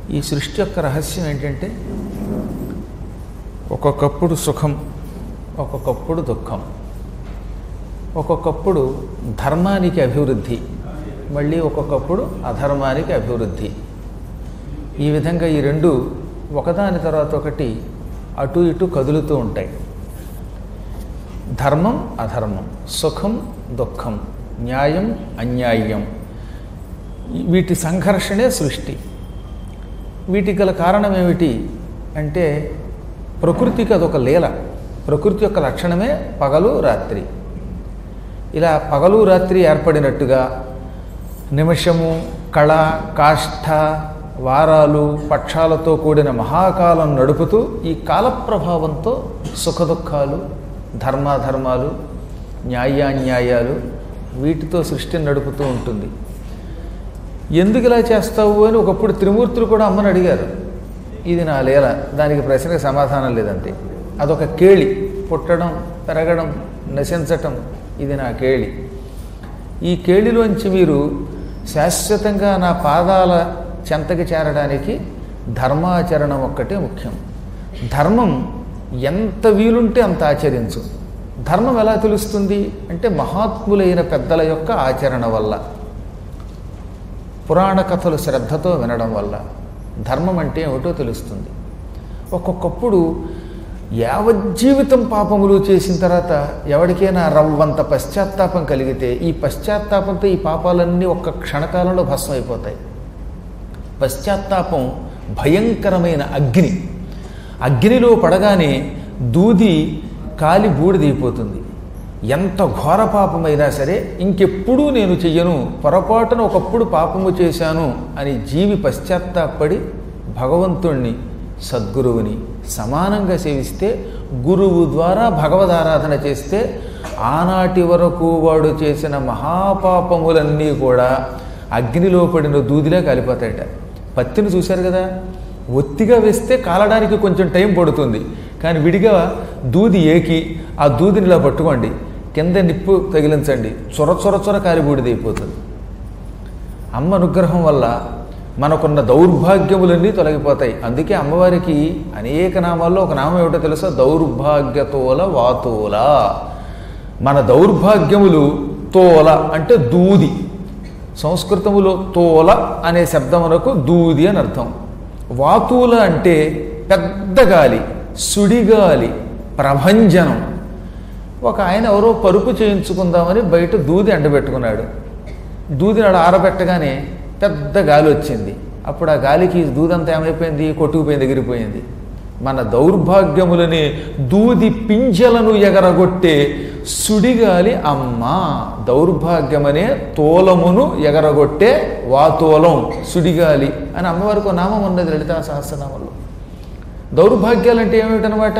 ఈ సృష్టి యొక్క రహస్యం ఏంటంటే ఒక్కొక్కప్పుడు సుఖం ఒక్కొక్కప్పుడు దుఃఖం ఒక్కొక్కప్పుడు ధర్మానికి అభివృద్ధి మళ్ళీ ఒక్కొక్కప్పుడు అధర్మానికి అభివృద్ధి ఈ విధంగా ఈ రెండు ఒకదాని తర్వాత ఒకటి అటు ఇటు కదులుతూ ఉంటాయి ధర్మం అధర్మం సుఖం దుఃఖం న్యాయం అన్యాయం వీటి సంఘర్షణే సృష్టి వీటికి గల కారణం ఏమిటి అంటే ప్రకృతికి అదొక లీల ప్రకృతి యొక్క లక్షణమే పగలు రాత్రి ఇలా పగలు రాత్రి ఏర్పడినట్టుగా నిమిషము కళ కాష్ఠ వారాలు పక్షాలతో కూడిన మహాకాలం నడుపుతూ ఈ కాల ప్రభావంతో సుఖదుఖాలు ధర్మాధర్మాలు న్యాయాన్యాయాలు వీటితో సృష్టిని నడుపుతూ ఉంటుంది ఎందుకు ఇలా చేస్తావు అని ఒకప్పుడు త్రిమూర్తులు కూడా అమ్మని అడిగారు ఇది నా లీల దానికి ప్రశ్నకి సమాధానం లేదంతే అదొక కేళి పుట్టడం పెరగడం నశించటం ఇది నా కేళి ఈ కేళిలోంచి మీరు శాశ్వతంగా నా పాదాల చెంతకి చేరడానికి ధర్మాచరణం ఒక్కటే ముఖ్యం ధర్మం ఎంత వీలుంటే అంత ఆచరించు ధర్మం ఎలా తెలుస్తుంది అంటే మహాత్ములైన పెద్దల యొక్క ఆచరణ వల్ల పురాణ కథలు శ్రద్ధతో వినడం వల్ల ధర్మం అంటే ఏమిటో తెలుస్తుంది ఒక్కొక్కప్పుడు యావజ్జీవితం పాపములు చేసిన తర్వాత ఎవరికైనా రవ్వంత పశ్చాత్తాపం కలిగితే ఈ పశ్చాత్తాపంతో ఈ పాపాలన్నీ ఒక్క క్షణకాలంలో భస్మం అయిపోతాయి పశ్చాత్తాపం భయంకరమైన అగ్ని అగ్నిలో పడగానే దూది కాలి బూడిదైపోతుంది ఎంత ఘోర పాపమైనా సరే ఇంకెప్పుడూ నేను చెయ్యను పొరపాటున ఒకప్పుడు పాపము చేశాను అని జీవి పశ్చాత్తాపడి భగవంతుణ్ణి సద్గురువుని సమానంగా సేవిస్తే గురువు ద్వారా భగవదారాధన చేస్తే ఆనాటి వరకు వాడు చేసిన మహాపాపములన్నీ కూడా అగ్నిలో పడిన దూదిలా కాలిపోతాయట పత్తిని చూశారు కదా ఒత్తిగా వేస్తే కాలడానికి కొంచెం టైం పడుతుంది కానీ విడిగా దూది ఏకి ఆ దూదిని ఇలా పట్టుకోండి కింద నిప్పు తగిలించండి చొర చొర చొర కాలిబూడిదైపోతుంది అమ్మ అనుగ్రహం వల్ల మనకున్న దౌర్భాగ్యములన్నీ తొలగిపోతాయి అందుకే అమ్మవారికి అనేక నామాల్లో ఒక నామం ఏమిటో తెలుసా దౌర్భాగ్యతోల వాతోల మన దౌర్భాగ్యములు తోల అంటే దూది సంస్కృతములో తోల అనే శబ్దమునకు దూది అని అర్థం వాతుల అంటే పెద్ద గాలి సుడిగాలి ప్రభంజనం ఒక ఆయన ఎవరో పరుపు చేయించుకుందామని బయట దూది ఎండబెట్టుకున్నాడు దూదిని ఆడ ఆరబెట్టగానే పెద్ద గాలి వచ్చింది అప్పుడు ఆ గాలికి దూదంతా ఏమైపోయింది కొట్టుకుపోయింది ఎగిరిపోయింది మన దౌర్భాగ్యములని దూది పింజలను ఎగరగొట్టే సుడిగాలి అమ్మ దౌర్భాగ్యమనే తోలమును ఎగరగొట్టే వాతోలం సుడిగాలి అని అమ్మవారికి ఒక నామం ఉన్నది లలితా సహస్రనామంలో దౌర్భాగ్యాలు అంటే ఏమిటనమాట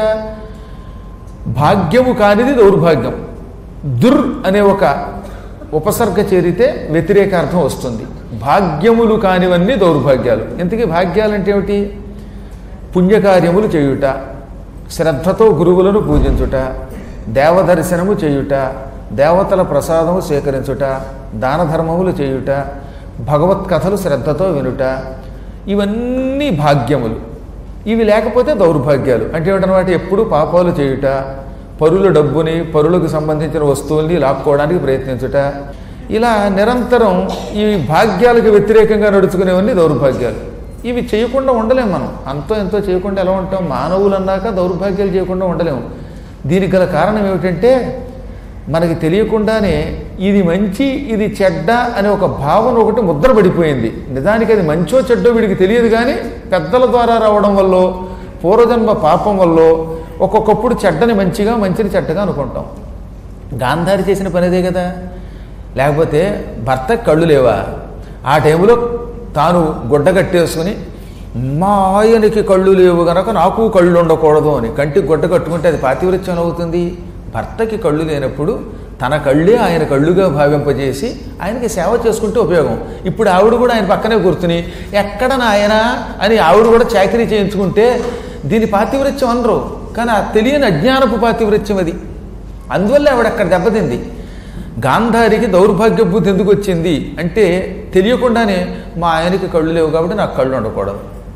భాగ్యము కానిది దౌర్భాగ్యం దుర్ అనే ఒక ఉపసర్గ చేరితే వ్యతిరేకార్థం వస్తుంది భాగ్యములు కానివన్నీ దౌర్భాగ్యాలు ఇంతకీ భాగ్యాలు అంటే ఏమిటి పుణ్యకార్యములు చేయుట శ్రద్ధతో గురువులను పూజించుట దేవదర్శనము చేయుట దేవతల ప్రసాదము స్వీకరించుట దాన ధర్మములు చేయుట భగవత్ కథలు శ్రద్ధతో వినుట ఇవన్నీ భాగ్యములు ఇవి లేకపోతే దౌర్భాగ్యాలు అంటే ఏమిటనమాట ఎప్పుడు పాపాలు చేయుట పరుల డబ్బుని పరులకు సంబంధించిన వస్తువుల్ని లాక్కోవడానికి ప్రయత్నించుట ఇలా నిరంతరం ఈ భాగ్యాలకు వ్యతిరేకంగా నడుచుకునేవన్నీ దౌర్భాగ్యాలు ఇవి చేయకుండా ఉండలేం మనం అంతో ఎంతో చేయకుండా ఎలా ఉంటాం మానవులు అన్నాక దౌర్భాగ్యాలు చేయకుండా ఉండలేము దీనికి గల కారణం ఏమిటంటే మనకి తెలియకుండానే ఇది మంచి ఇది చెడ్డ అనే ఒక భావన ఒకటి ముద్ర పడిపోయింది నిజానికి అది మంచో చెడ్డో వీడికి తెలియదు కానీ పెద్దల ద్వారా రావడం వల్ల పూర్వజన్మ పాపం వల్ల ఒక్కొక్కప్పుడు చెడ్డని మంచిగా మంచిని చెడ్డగా అనుకుంటాం గాంధారి చేసిన పనిదే కదా లేకపోతే భర్త కళ్ళు లేవా ఆ టైంలో తాను గుడ్డ కట్టేసుకుని మా ఆయనకి కళ్ళు లేవు గనక నాకు కళ్ళు ఉండకూడదు అని కంటికి గుడ్డ కట్టుకుంటే అది పాతివృత్యం అవుతుంది భర్తకి కళ్ళు లేనప్పుడు తన కళ్ళే ఆయన కళ్ళుగా భావింపజేసి ఆయనకి సేవ చేసుకుంటే ఉపయోగం ఇప్పుడు ఆవిడ కూడా ఆయన పక్కనే కూర్చుని ఎక్కడ నాయన అని ఆవిడ కూడా చాకరీ చేయించుకుంటే దీని పాతివృత్యం అనరు కానీ ఆ తెలియని అజ్ఞానపు పాతివృత్యం అది అందువల్ల ఆవిడ అక్కడ దెబ్బతింది గాంధారికి దౌర్భాగ్య బుద్ధి ఎందుకు వచ్చింది అంటే తెలియకుండానే మా ఆయనకి కళ్ళు లేవు కాబట్టి నాకు కళ్ళు ఉండకూడదు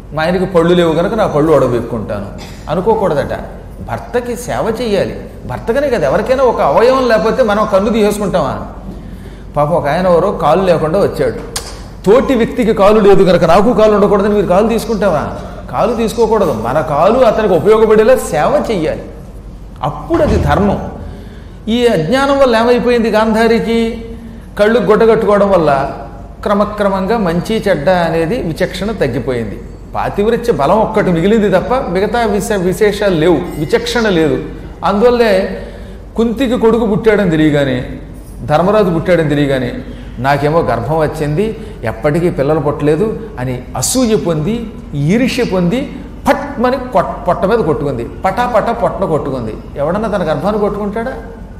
మా ఆయనకి పళ్ళు లేవు కనుక నా పళ్ళు ఒడబెక్కుంటాను అనుకోకూడదట భర్తకి సేవ చేయాలి భర్తకనే కదా ఎవరికైనా ఒక అవయవం లేకపోతే మనం కన్ను తీసేసుకుంటామా పాపం ఒక ఆయన ఎవరో కాలు లేకుండా వచ్చాడు తోటి వ్యక్తికి కాలు లేదు కనుక నాకు కాలు ఉండకూడదని మీరు కాలు తీసుకుంటావా కాలు తీసుకోకూడదు మన కాలు అతనికి ఉపయోగపడేలా సేవ చెయ్యాలి అప్పుడు అది ధర్మం ఈ అజ్ఞానం వల్ల ఏమైపోయింది గాంధారికి కళ్ళు గుడ్డగట్టుకోవడం వల్ల క్రమక్రమంగా మంచి చెడ్డ అనేది విచక్షణ తగ్గిపోయింది పాతివృత్య బలం ఒక్కటి మిగిలింది తప్ప మిగతా విశ విశేషాలు లేవు విచక్షణ లేదు అందువల్లే కుంతికి కొడుకు పుట్టాడని తెలియగానే ధర్మరాజు పుట్టాడని తెలియగానే నాకేమో గర్భం వచ్చింది ఎప్పటికీ పిల్లలు పుట్టలేదు అని అసూయ పొంది ఈర్ష్య పొంది పట్మని కొట్ పొట్ట మీద కొట్టుకుంది పటా పటా పొట్టన కొట్టుకుంది ఎవడన్నా తన గర్భాన్ని కొట్టుకుంటాడా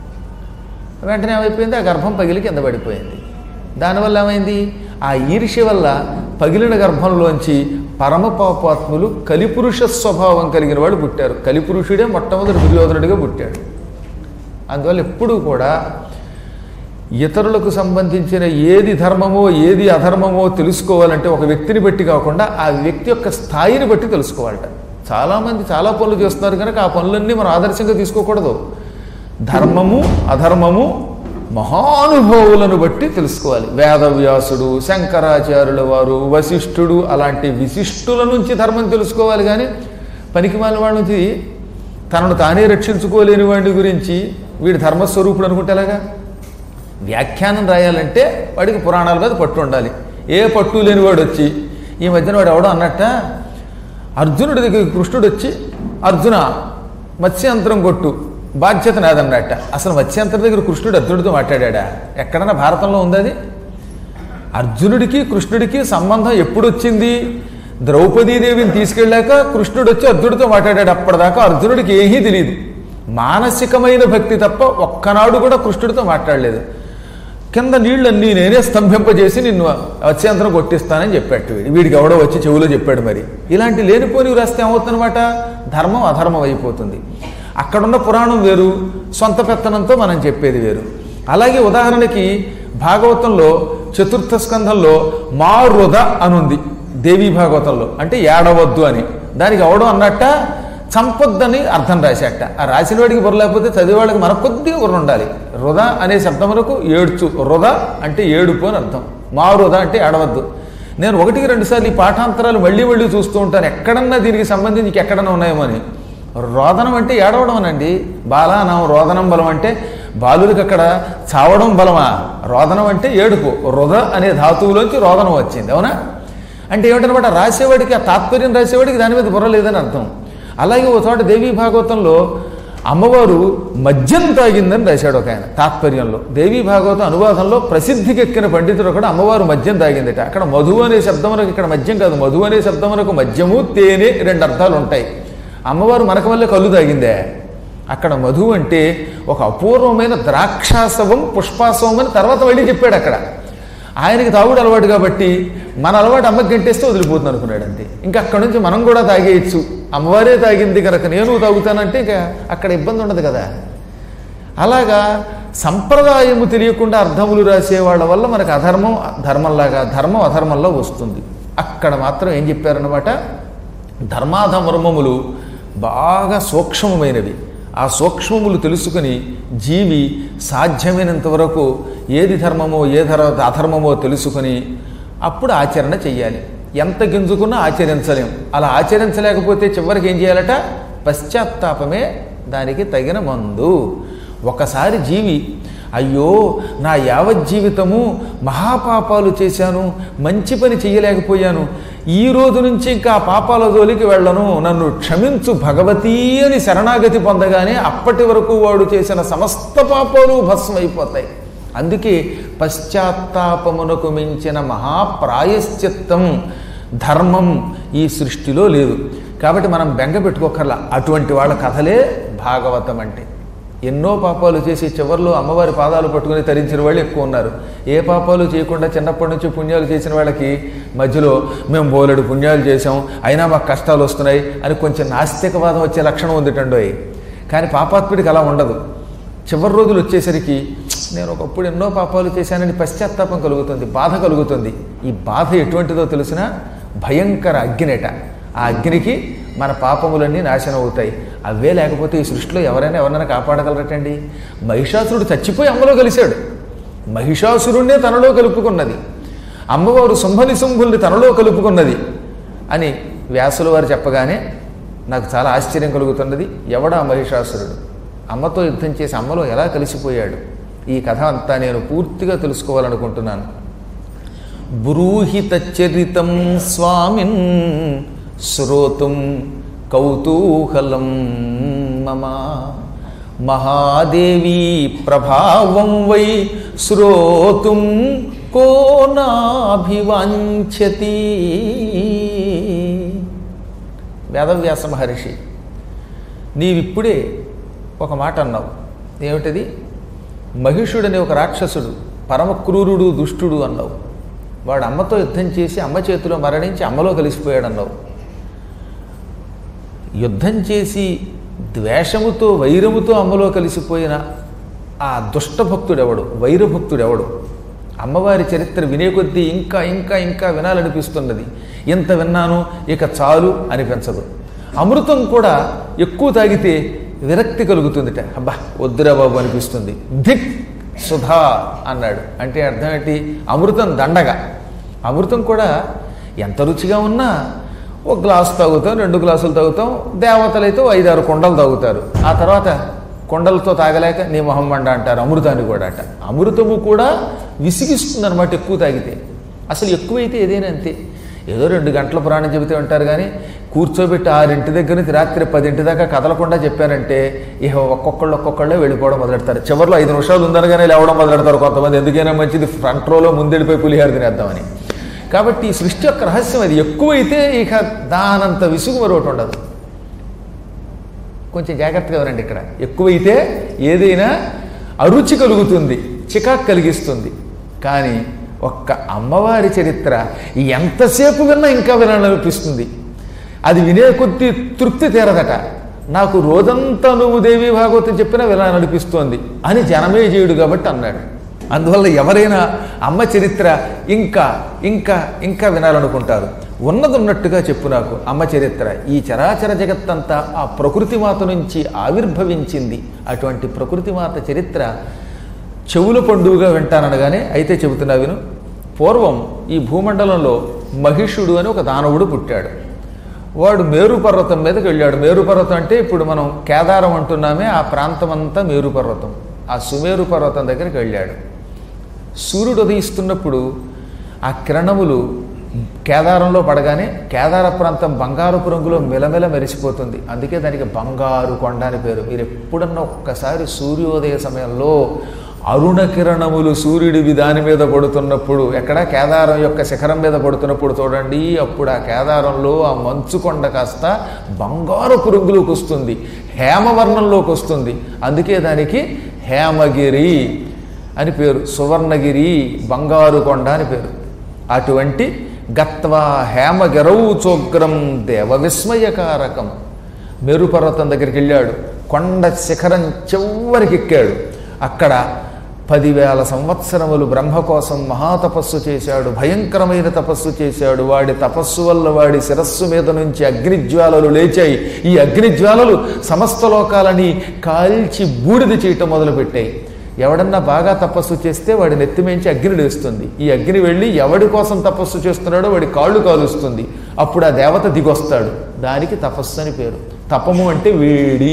వెంటనే ఏమైపోయింది ఆ గర్భం పగిలి కింద పడిపోయింది దానివల్ల ఏమైంది ఆ ఈర్ష్య వల్ల పగిలిన గర్భంలోంచి పరమ పాపాత్ములు కలిపురుష స్వభావం కలిగిన వాడు పుట్టారు కలిపురుషుడే మొట్టమొదటి దుర్యోధనుడిగా పుట్టాడు అందువల్ల ఎప్పుడూ కూడా ఇతరులకు సంబంధించిన ఏది ధర్మమో ఏది అధర్మమో తెలుసుకోవాలంటే ఒక వ్యక్తిని బట్టి కాకుండా ఆ వ్యక్తి యొక్క స్థాయిని బట్టి తెలుసుకోవాలట చాలామంది చాలా పనులు చేస్తున్నారు కనుక ఆ పనులన్నీ మనం ఆదర్శంగా తీసుకోకూడదు ధర్మము అధర్మము మహానుభావులను బట్టి తెలుసుకోవాలి వేదవ్యాసుడు శంకరాచార్యుల వారు వశిష్ఠుడు అలాంటి విశిష్టుల నుంచి ధర్మం తెలుసుకోవాలి కానీ పనికి వాళ్ళ నుంచి తనను తానే రక్షించుకోలేని వాడి గురించి వీడి ధర్మస్వరూపుడు అనుకుంటే ఎలాగా వ్యాఖ్యానం రాయాలంటే వాడికి పురాణాల మీద పట్టు ఉండాలి ఏ పట్టు లేని వాడు వచ్చి ఈ మధ్యన వాడు ఎవడో అన్నట్ట అర్జునుడి దగ్గర కృష్ణుడు వచ్చి అర్జున మత్స్యంతరం కొట్టు బాధ్యత నాదన్నట్ట అసలు మత్స్యంతరం దగ్గర కృష్ణుడు అర్జునుడితో మాట్లాడా ఎక్కడన్నా భారతంలో ఉంది అది అర్జునుడికి కృష్ణుడికి సంబంధం ఎప్పుడు వచ్చింది ద్రౌపదీదేవిని తీసుకెళ్ళాక కృష్ణుడు వచ్చి అర్జునుడితో మాట్లాడాడు అప్పటిదాకా అర్జునుడికి ఏమీ తెలియదు మానసికమైన భక్తి తప్ప ఒక్కనాడు కూడా కృష్ణుడితో మాట్లాడలేదు కింద నీళ్ళన్నీ నేనే స్తంభింపజేసి నిన్ను అత్యంతరం కొట్టిస్తానని చెప్పాడు వీడు వీడికి ఎవడో వచ్చి చెవులో చెప్పాడు మరి ఇలాంటి లేనిపోని రాస్తే ఏమవుతుందన్నమాట ధర్మం అధర్మం అయిపోతుంది అక్కడున్న పురాణం వేరు సొంత పెత్తనంతో మనం చెప్పేది వేరు అలాగే ఉదాహరణకి భాగవతంలో చతుర్థ స్కంధంలో మారుద అనుంది దేవీ భాగవతంలో అంటే ఏడవద్దు అని దానికి ఎవడో అన్నట్ట చంపొద్దని అర్థం రాశాట ఆ రాసిన వాడికి బుర్ర లేకపోతే చదివేవాడికి మన కొద్దిగా బుర్ర ఉండాలి వృధ అనే శబ్దములకు ఏడ్చు వృధ అంటే ఏడుపు అని అర్థం మారుద అంటే ఏడవద్దు నేను ఒకటికి రెండు సార్లు ఈ పాఠాంతరాలు మళ్ళీ మళ్ళీ చూస్తూ ఉంటాను ఎక్కడన్నా దీనికి సంబంధించి ఎక్కడన్నా ఉన్నాయేమో అని రోదనం అంటే ఏడవడం అనండి బాలానం రోదనం బలం అంటే బాలుడికి అక్కడ చావడం బలమా రోదనం అంటే ఏడుపు వృధ అనే ధాతువులోంచి రోదనం వచ్చింది అవునా అంటే ఏమిటనమాట రాసేవాడికి ఆ తాత్పర్యం రాసేవాడికి దాని మీద బుర్ర లేదని అర్థం అలాగే ఒక చోట దేవీ భాగవతంలో అమ్మవారు మద్యం తాగిందని రాశాడు ఒక ఆయన తాత్పర్యంలో దేవీ భాగవతం అనువాదంలో ప్రసిద్ధికెక్కిన పండితుడు కూడా అమ్మవారు మద్యం తాగిందట అక్కడ మధు అనే శబ్దమునకు ఇక్కడ మద్యం కాదు మధు అనే శబ్దమునకు మద్యము తేనె రెండు అర్థాలు ఉంటాయి అమ్మవారు మనక వల్లే కళ్ళు తాగిందే అక్కడ మధు అంటే ఒక అపూర్వమైన ద్రాక్షాసవం పుష్పాసవం అని తర్వాత మళ్ళీ చెప్పాడు అక్కడ ఆయనకి తాగుడు అలవాటు కాబట్టి మన అలవాటు అమ్మకి గంటేస్తే వదిలిపోతుంది అనుకున్నాడు అంతే ఇంకా అక్కడ నుంచి మనం కూడా తాగేయచ్చు అమ్మవారే తాగింది కనుక నేను తాగుతానంటే ఇక అక్కడ ఇబ్బంది ఉండదు కదా అలాగా సంప్రదాయము తెలియకుండా అర్థములు రాసే వాళ్ళ వల్ల మనకు అధర్మం ధర్మంలాగా ధర్మం అధర్మంలో వస్తుంది అక్కడ మాత్రం ఏం చెప్పారనమాట ధర్మాధర్మములు బాగా సూక్ష్మమైనవి ఆ సూక్ష్మములు తెలుసుకుని జీవి సాధ్యమైనంత వరకు ఏది ధర్మమో ఏ ధర అధర్మమో తెలుసుకుని అప్పుడు ఆచరణ చెయ్యాలి ఎంత గింజుకున్నా ఆచరించలేం అలా ఆచరించలేకపోతే చివరికి ఏం చేయాలట పశ్చాత్తాపమే దానికి తగిన మందు ఒకసారి జీవి అయ్యో నా యావజ్జీవితము మహాపాపాలు చేశాను మంచి పని చేయలేకపోయాను ఈ రోజు నుంచి ఇంకా ఆ పాపాల జోలికి వెళ్ళను నన్ను క్షమించు భగవతీ అని శరణాగతి పొందగానే అప్పటి వరకు వాడు చేసిన సమస్త పాపాలు భస్మైపోతాయి అందుకే పశ్చాత్తాపమునకు మించిన మహాప్రాయశ్చిత్తం ధర్మం ఈ సృష్టిలో లేదు కాబట్టి మనం బెంగ పెట్టుకోకర్లా అటువంటి వాళ్ళ కథలే భాగవతం అంటే ఎన్నో పాపాలు చేసి చివరిలో అమ్మవారి పాదాలు పట్టుకుని తరించిన వాళ్ళు ఎక్కువ ఉన్నారు ఏ పాపాలు చేయకుండా చిన్నప్పటి నుంచి పుణ్యాలు చేసిన వాళ్ళకి మధ్యలో మేము బోలెడు పుణ్యాలు చేసాం అయినా మాకు కష్టాలు వస్తున్నాయి అని కొంచెం నాస్తికవాదం వచ్చే లక్షణం ఉందిటండోయ్ కానీ పాపాత్ముడికి అలా ఉండదు చివరి రోజులు వచ్చేసరికి నేను ఒకప్పుడు ఎన్నో పాపాలు చేశానని పశ్చాత్తాపం కలుగుతుంది బాధ కలుగుతుంది ఈ బాధ ఎటువంటిదో తెలిసిన భయంకర అగ్గినేట ఆ అగ్నికి మన పాపములన్నీ నాశనం అవుతాయి అవే లేకపోతే ఈ సృష్టిలో ఎవరైనా ఎవరైనా కాపాడగలరటండి మహిషాసురుడు చచ్చిపోయి అమ్మలో కలిశాడు మహిషాసురుణ్ణే తనలో కలుపుకున్నది అమ్మవారు శుంభని శుంభుల్ని తనలో కలుపుకున్నది అని వ్యాసుల వారు చెప్పగానే నాకు చాలా ఆశ్చర్యం కలుగుతున్నది ఎవడా మహిషాసురుడు అమ్మతో యుద్ధం చేసి అమ్మలో ఎలా కలిసిపోయాడు ఈ కథ అంతా నేను పూర్తిగా తెలుసుకోవాలనుకుంటున్నాను బ్రూహితచరితం స్వామిన్ శ్రోతుం కౌతూహలం మమ మహాదేవీ ప్రభావం వై శ్రోతుం కో నాభివాంఛతి వేదవ్యాస మహర్షి నీవిప్పుడే ఒక మాట అన్నావు ఏమిటది మహిషుడని ఒక రాక్షసుడు పరమ క్రూరుడు దుష్టుడు అన్నావు వాడు అమ్మతో యుద్ధం చేసి అమ్మ చేతిలో మరణించి అమ్మలో కలిసిపోయాడు అన్నావు యుద్ధం చేసి ద్వేషముతో వైరముతో అమ్మలో కలిసిపోయిన ఆ దుష్టభక్తుడెవడు వైరభక్తుడెవడు అమ్మవారి చరిత్ర వినే కొద్దీ ఇంకా ఇంకా ఇంకా వినాలనిపిస్తున్నది ఎంత విన్నాను ఇక చాలు అనిపించదు అమృతం కూడా ఎక్కువ తాగితే విరక్తి కలుగుతుందిట అబ్బా వద్దురా బాబు అనిపిస్తుంది ధిక్ సుధా అన్నాడు అంటే అర్థం ఏంటి అమృతం దండగా అమృతం కూడా ఎంత రుచిగా ఉన్నా ఒక గ్లాసు తాగుతాం రెండు గ్లాసులు తాగుతాం దేవతలైతే ఓ ఐదారు కొండలు తాగుతారు ఆ తర్వాత కొండలతో తాగలేక నీ మొహమ్మండ అంటారు అమృతాన్ని కూడా అంట అమృతము కూడా విసిగిస్తుంది అనమాట ఎక్కువ తాగితే అసలు ఎక్కువైతే ఏదైనా అంతే ఏదో రెండు గంటల పురాణం చెబితే ఉంటారు కానీ కూర్చోబెట్టి ఆరింటి దగ్గర నుంచి రాత్రి పదింటి దాకా కదలకుండా చెప్పారంటే ఇహ ఒక్కొక్కళ్ళు ఒక్కొక్కళ్ళే వెళ్ళిపోవడం మొదలెడతారు చివరిలో ఐదు నిమిషాలు ఉందనగానే లేవడం మొదలెడతారు కొంతమంది ఎందుకైనా మంచిది ఫ్రంట్ రోలో ముందెడిపోయి పులిహార తినేద్దామని కాబట్టి ఈ సృష్టి యొక్క రహస్యం అది ఎక్కువైతే ఇక దానంత విసుగు మరొకటి ఉండదు కొంచెం జాగ్రత్తగా ఎవరండి ఇక్కడ ఎక్కువైతే ఏదైనా అరుచి కలుగుతుంది చికాకు కలిగిస్తుంది కానీ ఒక్క అమ్మవారి చరిత్ర ఎంతసేపు విన్నా ఇంకా వినాలనిపిస్తుంది అది వినే కొద్దీ తృప్తి తీరదట నాకు రోజంతా నువ్వు దేవి భాగవతం చెప్పినా వినాలనిపిస్తోంది అని జనమేజయుడు కాబట్టి అన్నాడు అందువల్ల ఎవరైనా అమ్మ చరిత్ర ఇంకా ఇంకా ఇంకా వినాలనుకుంటారు ఉన్నది ఉన్నట్టుగా చెప్పు నాకు అమ్మ చరిత్ర ఈ చరాచర జగత్తంతా ఆ ప్రకృతి మాత నుంచి ఆవిర్భవించింది అటువంటి ప్రకృతి మాత చరిత్ర చెవుల పండుగగా వింటాననగానే అయితే చెబుతున్నా విను పూర్వం ఈ భూమండలంలో మహిషుడు అని ఒక దానవుడు పుట్టాడు వాడు మేరు పర్వతం మీదకి వెళ్ళాడు మేరు పర్వతం అంటే ఇప్పుడు మనం కేదారం అంటున్నామే ఆ ప్రాంతం అంతా మేరు పర్వతం ఆ సుమేరు పర్వతం దగ్గరికి వెళ్ళాడు సూర్యుడు ఉదయిస్తున్నప్పుడు ఆ కిరణములు కేదారంలో పడగానే కేదార ప్రాంతం బంగారుపు రంగులో మెలమెల మెరిసిపోతుంది అందుకే దానికి బంగారు కొండ అని పేరు మీరు ఎప్పుడన్నా ఒక్కసారి సూర్యోదయ సమయంలో అరుణ కిరణములు సూర్యుడివి దాని మీద పడుతున్నప్పుడు ఎక్కడ కేదారం యొక్క శిఖరం మీద పడుతున్నప్పుడు చూడండి అప్పుడు ఆ కేదారంలో ఆ మంచు కొండ కాస్త బంగారపు రంగులోకి వస్తుంది హేమవర్ణంలోకి వస్తుంది అందుకే దానికి హేమగిరి అని పేరు సువర్ణగిరి బంగారు కొండ అని పేరు అటువంటి గత్వా హేమగిరౌ చోగ్రం దేవ విస్మయకారకం మేరు పర్వతం దగ్గరికి వెళ్ళాడు కొండ శిఖరం చివరికి ఎక్కాడు అక్కడ పదివేల సంవత్సరములు బ్రహ్మ కోసం మహాతపస్సు చేశాడు భయంకరమైన తపస్సు చేశాడు వాడి తపస్సు వల్ల వాడి శిరస్సు మీద నుంచి అగ్నిజ్వాలలు లేచాయి ఈ అగ్నిజ్వాలలు సమస్త లోకాలని కాల్చి బూడిద చేయటం మొదలుపెట్టాయి ఎవడన్నా బాగా తపస్సు చేస్తే వాడి నెత్తిమించి అగ్ని లేస్తుంది ఈ అగ్ని వెళ్ళి ఎవడి కోసం తపస్సు చేస్తున్నాడో వాడి కాళ్ళు కాలుస్తుంది అప్పుడు ఆ దేవత దిగొస్తాడు దానికి తపస్సు అని పేరు తపము అంటే వేడి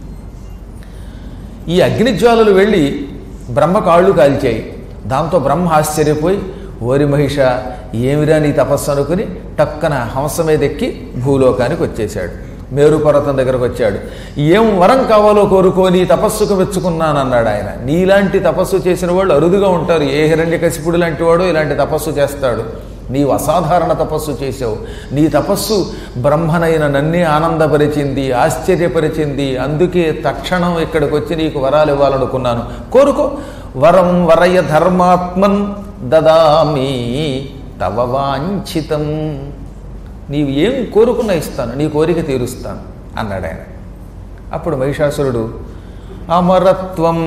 ఈ అగ్నిజ్వాలలు వెళ్ళి బ్రహ్మ కాళ్ళు కాల్చాయి దాంతో బ్రహ్మ ఆశ్చర్యపోయి ఓరి మహిష ఏమిరా నీ తపస్సు అనుకుని టక్కన హంస మీద ఎక్కి భూలోకానికి వచ్చేశాడు మేరు పర్వతం దగ్గరకు వచ్చాడు ఏం వరం కావాలో కోరుకొని తపస్సుకు మెచ్చుకున్నానన్నాడు ఆయన నీలాంటి తపస్సు చేసిన వాళ్ళు అరుదుగా ఉంటారు ఏ హిరణ్య కసిపుడు లాంటి వాడు ఇలాంటి తపస్సు చేస్తాడు నీవు అసాధారణ తపస్సు చేసావు నీ తపస్సు బ్రహ్మనైన నన్నే ఆనందపరిచింది ఆశ్చర్యపరిచింది అందుకే తక్షణం ఇక్కడికి వచ్చి నీకు వరాలు ఇవ్వాలనుకున్నాను కోరుకో వరం వరయ ధర్మాత్మన్ దదామి తవ వాంఛితం నీవు ఏం కోరుకున్నా ఇస్తాను నీ కోరిక తీరుస్తాను అన్నాడు ఆయన అప్పుడు మహిషాసురుడు అమరత్వం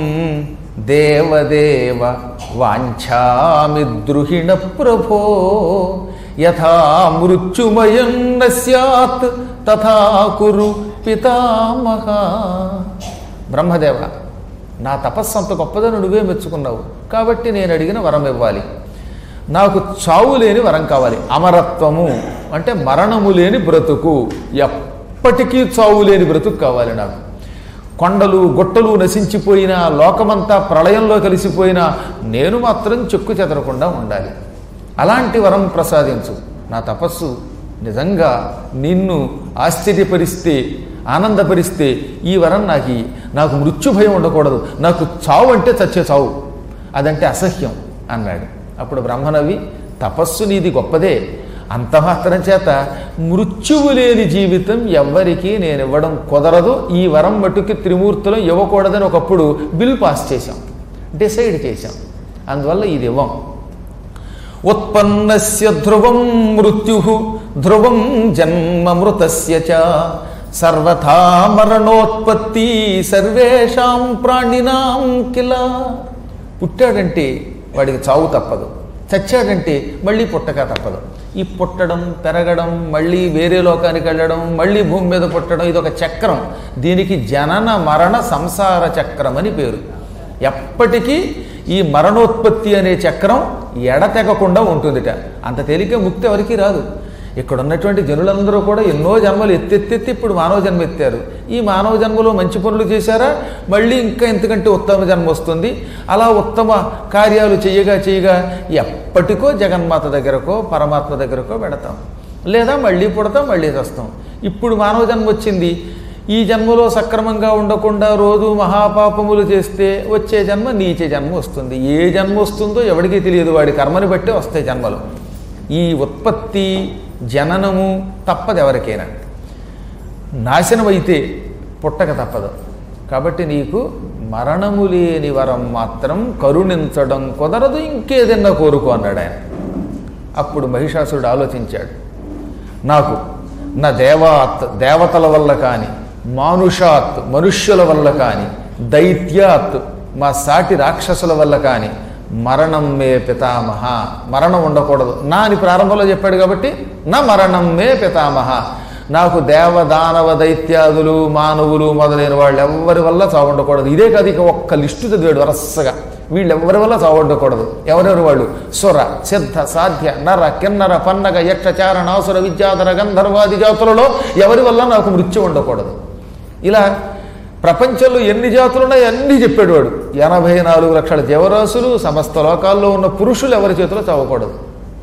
దేవదేవ వాంఛామి ద్రుహిణ ప్రభో యథా మృత్యుమయం న స్యాత్ తథా కురు పితామహ బ్రహ్మదేవ నా తపస్సు అంత గొప్పదని నువ్వే మెచ్చుకున్నావు కాబట్టి నేను అడిగిన వరం ఇవ్వాలి నాకు చావు లేని వరం కావాలి అమరత్వము అంటే మరణము లేని బ్రతుకు ఎప్పటికీ చావు లేని బ్రతుకు కావాలి నాకు కొండలు గుట్టలు నశించిపోయినా లోకమంతా ప్రళయంలో కలిసిపోయినా నేను మాత్రం చెక్కు చెదరకుండా ఉండాలి అలాంటి వరం ప్రసాదించు నా తపస్సు నిజంగా నిన్ను ఆశ్చర్యపరిస్తే ఆనందపరిస్తే ఈ వరం నాకు ఇయ్యి. నాకు మృత్యు భయం ఉండకూడదు నాకు చావు అంటే చచ్చే చావు అదంటే అసహ్యం అన్నాడు అప్పుడు బ్రహ్మనవి తపస్సు నీది గొప్పదే అంత మాత్రం చేత మృత్యువు లేని జీవితం ఎవ్వరికీ నేను ఇవ్వడం కుదరదు ఈ వరం మటుకి త్రిమూర్తులం ఇవ్వకూడదని ఒకప్పుడు బిల్ పాస్ చేశాం డిసైడ్ చేశాం అందువల్ల ఇది ఇవ్వం ఉత్పన్నస్య ధ్రువం మృత్యు ధ్రువం జన్మమృతస్య చ సర్వథా మరణోత్పత్తి సర్వేషాం ప్రాణినాం కిల పుట్టాడంటే వాడికి చావు తప్పదు చచ్చాడంటే మళ్ళీ పుట్టక తప్పదు ఈ పుట్టడం పెరగడం మళ్ళీ వేరే లోకానికి వెళ్ళడం మళ్ళీ భూమి మీద పుట్టడం ఇది ఒక చక్రం దీనికి జనన మరణ సంసార చక్రం అని పేరు ఎప్పటికీ ఈ మరణోత్పత్తి అనే చక్రం ఎడతెగకుండా ఉంటుందిట అంత తేలిక ముక్తి ఎవరికి రాదు ఇక్కడ ఉన్నటువంటి జనులందరూ కూడా ఎన్నో జన్మలు ఎత్తెత్తెత్తి ఇప్పుడు మానవ జన్మ ఎత్తారు ఈ మానవ జన్మలో మంచి పనులు చేశారా మళ్ళీ ఇంకా ఎంతకంటే ఉత్తమ జన్మ వస్తుంది అలా ఉత్తమ కార్యాలు చేయగా చేయగా ఎప్పటికో జగన్మాత దగ్గరకో పరమాత్మ దగ్గరకో పెడతాం లేదా మళ్ళీ పుడతాం మళ్ళీ చస్తాం ఇప్పుడు మానవ జన్మ వచ్చింది ఈ జన్మలో సక్రమంగా ఉండకుండా రోజు మహాపాపములు చేస్తే వచ్చే జన్మ నీచే జన్మ వస్తుంది ఏ జన్మ వస్తుందో ఎవడికి తెలియదు వాడి కర్మని బట్టే వస్తాయి జన్మలు ఈ ఉత్పత్తి జననము తప్పదు ఎవరికైనా నాశనం అయితే పుట్టక తప్పదు కాబట్టి నీకు మరణము లేని వరం మాత్రం కరుణించడం కుదరదు ఇంకేదన్నా కోరుకో అన్నాడు ఆయన అప్పుడు మహిషాసురుడు ఆలోచించాడు నాకు నా దేవాత్ దేవతల వల్ల కానీ మానుషాత్ మనుష్యుల వల్ల కానీ దైత్యాత్ మా సాటి రాక్షసుల వల్ల కానీ మరణం మే పితామహ మరణం ఉండకూడదు నా అని ప్రారంభంలో చెప్పాడు కాబట్టి నా మరణం మే పితామహ నాకు దేవదానవ దైత్యాదులు మానవులు మొదలైన వాళ్ళు ఎవరి వల్ల చావుండకూడదు ఇదే కాదు ఇక ఒక్క లిస్టు చదివాడు వరసగా వీళ్ళు ఎవరి వల్ల చావుండకూడదు ఎవరెవరు వాళ్ళు సుర సిద్ధ సాధ్య నర కిన్నర పన్నగ యక్ష చారణ ఆసుర విద్యాధర గంధర్వాది జాతులలో ఎవరి వల్ల నాకు మృత్యు ఉండకూడదు ఇలా ప్రపంచంలో ఎన్ని జాతులు ఉన్నాయో అన్నీ చెప్పాడు వాడు ఎనభై నాలుగు లక్షల జీవరాశులు సమస్త లోకాల్లో ఉన్న పురుషులు ఎవరి చేతిలో చావకూడదు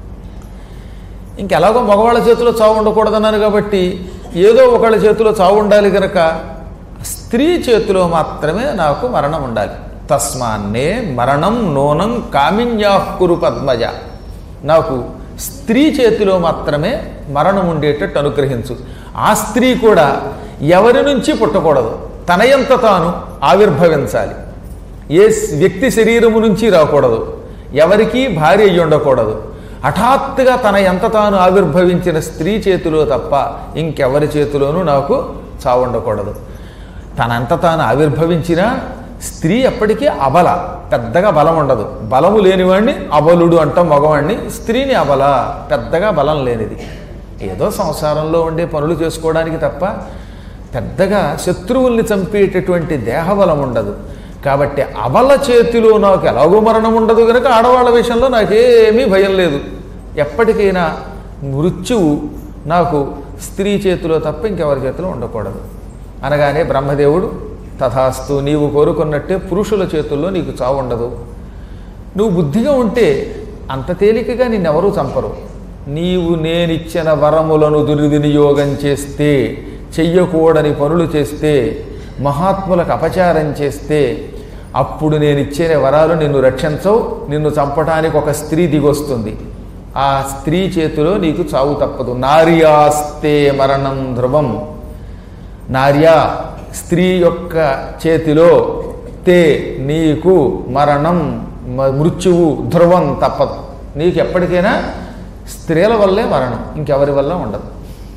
ఇంకెలాగో మగవాళ్ళ చేతిలో చావు ఉండకూడదన్నాను కాబట్టి ఏదో ఒకళ్ళ చేతిలో చావు ఉండాలి కనుక స్త్రీ చేతిలో మాత్రమే నాకు మరణం ఉండాలి తస్మాన్నే మరణం నూనం కామిన్యాకురు పద్మజ నాకు స్త్రీ చేతిలో మాత్రమే మరణం ఉండేటట్టు అనుగ్రహించు ఆ స్త్రీ కూడా ఎవరి నుంచి పుట్టకూడదు తనయంత తాను ఆవిర్భవించాలి ఏ వ్యక్తి శరీరము నుంచి రాకూడదు ఎవరికీ భార్య అయ్యి ఉండకూడదు హఠాత్తుగా తన ఎంత తాను ఆవిర్భవించిన స్త్రీ చేతిలో తప్ప ఇంకెవరి చేతిలోనూ నాకు చావు ఉండకూడదు తనంత తాను ఆవిర్భవించిన స్త్రీ ఎప్పటికీ అబల పెద్దగా బలం ఉండదు బలము లేనివాడిని అబలుడు అంటాం మగవాడిని స్త్రీని అబల పెద్దగా బలం లేనిది ఏదో సంసారంలో ఉండే పనులు చేసుకోవడానికి తప్ప పెద్దగా శత్రువుల్ని చంపేటటువంటి దేహబలం ఉండదు కాబట్టి అబల చేతిలో నాకు ఎలాగో మరణం ఉండదు కనుక ఆడవాళ్ళ విషయంలో నాకేమీ భయం లేదు ఎప్పటికైనా మృత్యువు నాకు స్త్రీ చేతిలో తప్ప ఇంకెవరి చేతిలో ఉండకూడదు అనగానే బ్రహ్మదేవుడు తథాస్తు నీవు కోరుకున్నట్టే పురుషుల చేతుల్లో నీకు చావు ఉండదు నువ్వు బుద్ధిగా ఉంటే అంత తేలికగా నిన్నెవరూ చంపరు నీవు నేనిచ్చిన వరములను దుర్వినియోగం చేస్తే చెయ్యకూడని పనులు చేస్తే మహాత్ములకు అపచారం చేస్తే అప్పుడు నేను ఇచ్చిన వరాలు నిన్ను రక్షించవు నిన్ను చంపటానికి ఒక స్త్రీ దిగొస్తుంది ఆ స్త్రీ చేతిలో నీకు చావు తప్పదు నార్యాస్తే మరణం ధ్రువం నార్య స్త్రీ యొక్క చేతిలో తే నీకు మరణం మ- మృత్యువు ధ్రువం తప్పదు నీకు ఎప్పటికైనా స్త్రీల వల్లే మరణం ఇంకెవరి వల్ల ఉండదు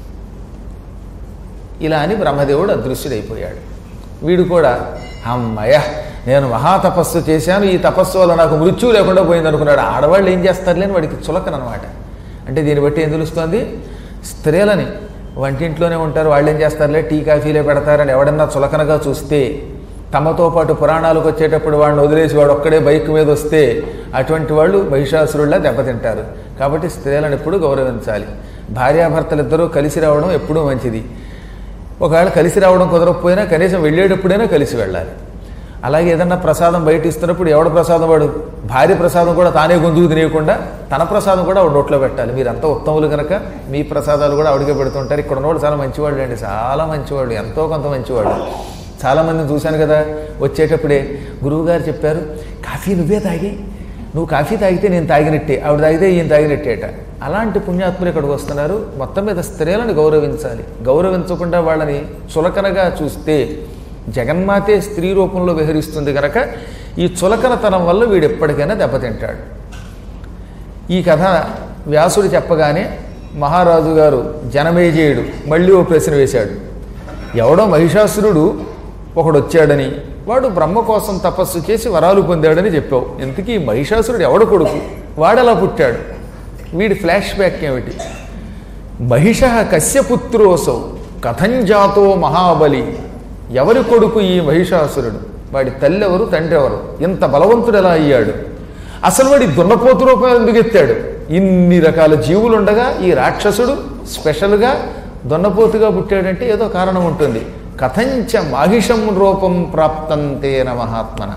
ఇలా అని బ్రహ్మదేవుడు అదృశ్యుడైపోయాడు వీడు కూడా అమ్మయ్య నేను మహాతపస్సు చేశాను ఈ తపస్సు వల్ల నాకు మృత్యువు లేకుండా పోయింది అనుకున్నాడు ఆడవాళ్ళు ఏం చేస్తారు లేని వాడికి చులకనమాట అంటే దీన్ని బట్టి ఏం తెలుస్తోంది స్త్రీలని వంటింట్లోనే ఉంటారు వాళ్ళు ఏం చేస్తారులే టీ కాఫీలే పెడతారని ఎవడన్నా చులకనగా చూస్తే తమతో పాటు పురాణాలకు వచ్చేటప్పుడు వాడిని వదిలేసి వాడు ఒక్కడే బైక్ మీద వస్తే అటువంటి వాళ్ళు మహిషాసురుల్లా దెబ్బతింటారు కాబట్టి స్త్రీలను ఎప్పుడూ గౌరవించాలి భార్యాభర్తలు ఇద్దరూ కలిసి రావడం ఎప్పుడూ మంచిది ఒకవేళ కలిసి రావడం కుదరకపోయినా కనీసం వెళ్ళేటప్పుడైనా కలిసి వెళ్ళాలి అలాగే ఏదన్నా ప్రసాదం బయట ఇస్తున్నప్పుడు ఎవడ ప్రసాదం వాడు భార్య ప్రసాదం కూడా తానే గొంతుకు తినేయకుండా తన ప్రసాదం కూడా ఆవిడ నోట్లో పెట్టాలి మీరంతా ఉత్తములు కనుక మీ ప్రసాదాలు కూడా ఆవిడకే పెడుతుంటారు ఇక్కడ ఉన్నవాడు చాలా మంచివాళ్ళు అండి చాలా మంచివాళ్ళు ఎంతో కొంత మంచివాళ్ళు చాలామందిని చూశాను కదా వచ్చేటప్పుడే గురువుగారు చెప్పారు కాఫీ నువ్వే తాగి నువ్వు కాఫీ తాగితే నేను తాగినట్టే ఆవిడ తాగితే ఈయన తాగినట్టేట అలాంటి పుణ్యాత్ములు ఇక్కడికి వస్తున్నారు మొత్తం మీద స్త్రీలను గౌరవించాలి గౌరవించకుండా వాళ్ళని చులకనగా చూస్తే జగన్మాతే స్త్రీ రూపంలో విహరిస్తుంది కనుక ఈ చులకనతనం వల్ల వీడు ఎప్పటికైనా దెబ్బతింటాడు ఈ కథ వ్యాసుడు చెప్పగానే మహారాజు గారు జనమేజయుడు మళ్ళీ ఓ ప్రశ్న వేశాడు ఎవడో మహిషాసురుడు ఒకడు వచ్చాడని వాడు బ్రహ్మ కోసం తపస్సు చేసి వరాలు పొందాడని చెప్పావు ఇంతకీ ఈ మహిషాసురుడు ఎవడు కొడుకు వాడెలా పుట్టాడు వీడి ఫ్లాష్ బ్యాక్ ఏమిటి మహిష కశ్యపుత్రోసౌ కథంజాతో మహాబలి ఎవరి కొడుకు ఈ మహిషాసురుడు వాడి తల్లి ఎవరు తండ్రి ఎవరు ఇంత బలవంతుడు ఎలా అయ్యాడు అసలు వాడి దున్నపోతు రూపాయలు ఎందుకు ఎత్తాడు ఇన్ని రకాల జీవులు ఉండగా ఈ రాక్షసుడు స్పెషల్గా దున్నపోతుగా పుట్టాడంటే ఏదో కారణం ఉంటుంది కథంచ మాహిషం రూపం ప్రాప్తంతేన మహాత్మన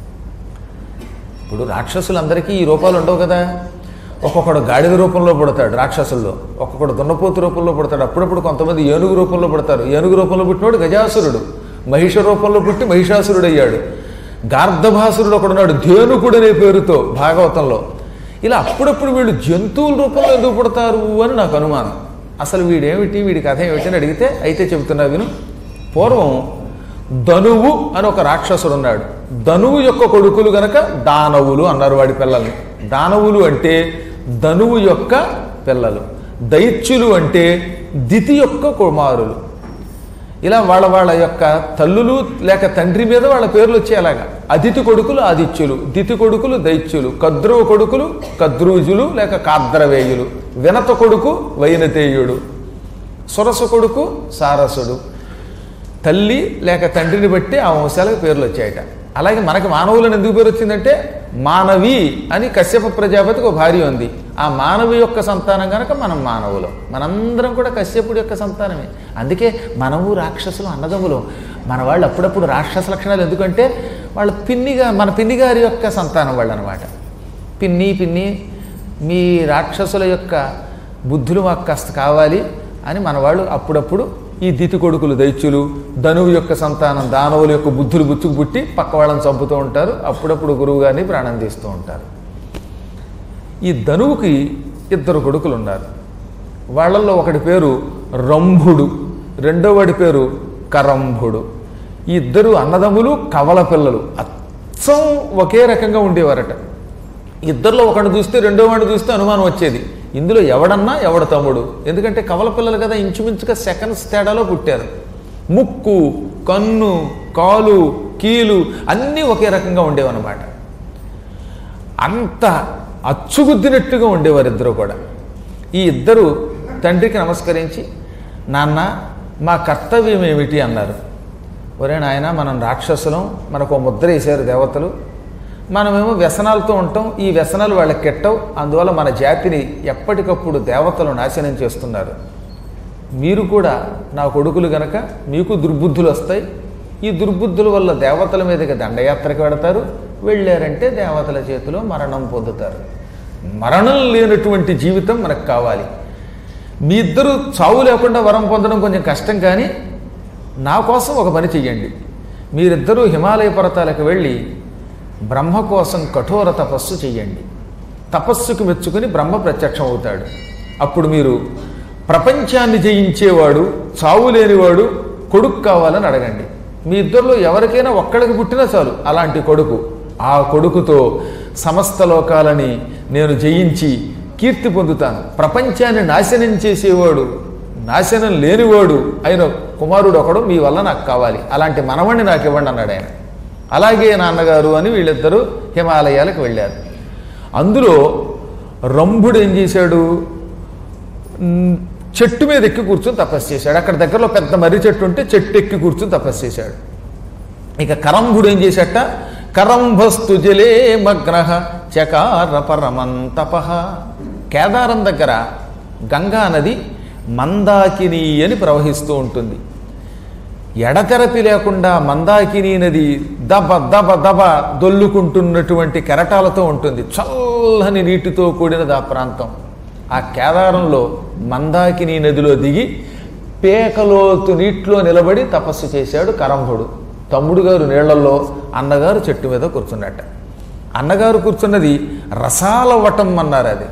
ఇప్పుడు రాక్షసులందరికీ ఈ రూపాలు ఉండవు కదా ఒక్కొక్కడు గాడిద రూపంలో పుడతాడు రాక్షసుల్లో ఒక్కొక్కడు దున్నపోతు రూపంలో పుడతాడు అప్పుడప్పుడు కొంతమంది ఏనుగు రూపంలో పుడతారు ఏనుగు రూపంలో పుట్టినవాడు గజాసురుడు మహిష రూపంలో పుట్టి మహిషాసురుడు అయ్యాడు గార్ధభాసురుడు ఒకడున్నాడు ధేనుకుడు అనే పేరుతో భాగవతంలో ఇలా అప్పుడప్పుడు వీళ్ళు జంతువుల రూపంలో ఎందుకు పుడతారు అని నాకు అనుమానం అసలు వీడేమిటి వీడి కథ ఏమిటి అని అడిగితే అయితే చెబుతున్నా విను పూర్వం ధనువు అని ఒక రాక్షసుడు ఉన్నాడు ధనువు యొక్క కొడుకులు గనక దానవులు అన్నారు వాడి పిల్లల్ని దానవులు అంటే ధనువు యొక్క పిల్లలు దైత్యులు అంటే దితి యొక్క కుమారులు ఇలా వాళ్ళ వాళ్ళ యొక్క తల్లులు లేక తండ్రి మీద వాళ్ళ పేర్లు వచ్చే అలాగా అదితి కొడుకులు ఆదిత్యులు దితి కొడుకులు దైత్యులు కద్రువ కొడుకులు కద్రూజులు లేక కాద్రవేయులు వినత కొడుకు వైనతేయుడు సురస కొడుకు సారసుడు తల్లి లేక తండ్రిని బట్టి ఆ వంశాలకు పేర్లు వచ్చాయట అలాగే మనకి మానవులను ఎందుకు పేరు వచ్చిందంటే మానవి అని కశ్యప ప్రజాపతికి ఒక భార్య ఉంది ఆ మానవి యొక్క సంతానం కనుక మనం మానవులం మనందరం కూడా కశ్యపుడి యొక్క సంతానమే అందుకే మనము రాక్షసులు అన్నదమ్ములు మన వాళ్ళు అప్పుడప్పుడు రాక్షస లక్షణాలు ఎందుకంటే వాళ్ళ పిన్నిగా మన పిన్ని గారి యొక్క సంతానం వాళ్ళు అనమాట పిన్ని పిన్ని మీ రాక్షసుల యొక్క బుద్ధులు మాకు కాస్త కావాలి అని మన వాళ్ళు అప్పుడప్పుడు ఈ దితి కొడుకులు దైత్యులు ధనువు యొక్క సంతానం దానవుల యొక్క బుద్ధులు బుచ్చుకు పుట్టి పక్క వాళ్ళని చంపుతూ ఉంటారు అప్పుడప్పుడు గురువు గారిని ప్రాణం తీస్తూ ఉంటారు ఈ ధనువుకి ఇద్దరు కొడుకులు ఉన్నారు వాళ్ళల్లో ఒకటి పేరు రంభుడు రెండో వాడి పేరు కరంభుడు ఈ ఇద్దరు అన్నదమ్ములు కవల పిల్లలు అచ్చం ఒకే రకంగా ఉండేవారట ఇద్దరిలో ఒకడిని చూస్తే రెండో వాడిని చూస్తే అనుమానం వచ్చేది ఇందులో ఎవడన్నా ఎవడ తమ్ముడు ఎందుకంటే కవల పిల్లలు కదా ఇంచుమించుగా సెకండ్స్ తేడాలో పుట్టారు ముక్కు కన్ను కాలు కీలు అన్నీ ఒకే రకంగా ఉండేవన్నమాట అంత అచ్చుగుద్దినట్టుగా ఉండేవారు ఇద్దరు కూడా ఈ ఇద్దరు తండ్రికి నమస్కరించి నాన్న మా కర్తవ్యం ఏమిటి అన్నారు ఒరే నాయన మనం రాక్షసులం మనకు ఓ ముద్ర వేశారు దేవతలు మనమేమో వ్యసనాలతో ఉంటాం ఈ వ్యసనాలు వాళ్ళకి కెట్టవు అందువల్ల మన జాతిని ఎప్పటికప్పుడు దేవతలు నాశనం చేస్తున్నారు మీరు కూడా నా కొడుకులు గనక మీకు దుర్బుద్ధులు వస్తాయి ఈ దుర్బుద్ధుల వల్ల దేవతల మీదకి దండయాత్రకు వెడతారు వెళ్ళారంటే దేవతల చేతిలో మరణం పొందుతారు మరణం లేనటువంటి జీవితం మనకు కావాలి మీ ఇద్దరు చావు లేకుండా వరం పొందడం కొంచెం కష్టం కానీ నా కోసం ఒక పని చెయ్యండి మీరిద్దరూ హిమాలయ పర్వతాలకు వెళ్ళి బ్రహ్మ కోసం కఠోర తపస్సు చెయ్యండి తపస్సుకు మెచ్చుకుని బ్రహ్మ ప్రత్యక్షం అవుతాడు అప్పుడు మీరు ప్రపంచాన్ని జయించేవాడు చావు లేనివాడు కొడుకు కావాలని అడగండి మీ ఇద్దరిలో ఎవరికైనా ఒక్కడికి పుట్టినా చాలు అలాంటి కొడుకు ఆ కొడుకుతో సమస్త లోకాలని నేను జయించి కీర్తి పొందుతాను ప్రపంచాన్ని నాశనం చేసేవాడు నాశనం లేనివాడు అయిన కుమారుడు ఒకడు మీ వల్ల నాకు కావాలి అలాంటి మనవణ్ణి నాకు ఇవ్వండి అన్నాడు ఆయన అలాగే నాన్నగారు అని వీళ్ళిద్దరూ హిమాలయాలకు వెళ్ళారు అందులో రంభుడు ఏం చేశాడు మ్, చెట్టు మీద ఎక్కి కూర్చొని తపస్సు చేశాడు అక్కడ దగ్గరలో పెద్ద మర్రి చెట్టు ఉంటే చెట్టు ఎక్కి కూర్చొని తపస్సు చేశాడు ఇక కరంభుడు ఏం చేశాట కరంభస్తు జలే మగ్రహ చకార పరమంతప కేదారం దగ్గర గంగా నది మందాకిని అని ప్రవహిస్తూ ఉంటుంది ఎడతెరపి లేకుండా మందాకిని నది దబ దబ దబ దొల్లుకుంటున్నటువంటి కెరటాలతో ఉంటుంది చల్లని నీటితో కూడినది ఆ ప్రాంతం ఆ కేదారంలో మందాకిని నదిలో దిగి పేకలోతు నీటిలో నిలబడి తపస్సు చేశాడు కరంభుడు తమ్ముడు గారు నీళ్లలో అన్నగారు చెట్టు మీద కూర్చున్నట్ట అన్నగారు కూర్చున్నది రసాల వటం అన్నారు అది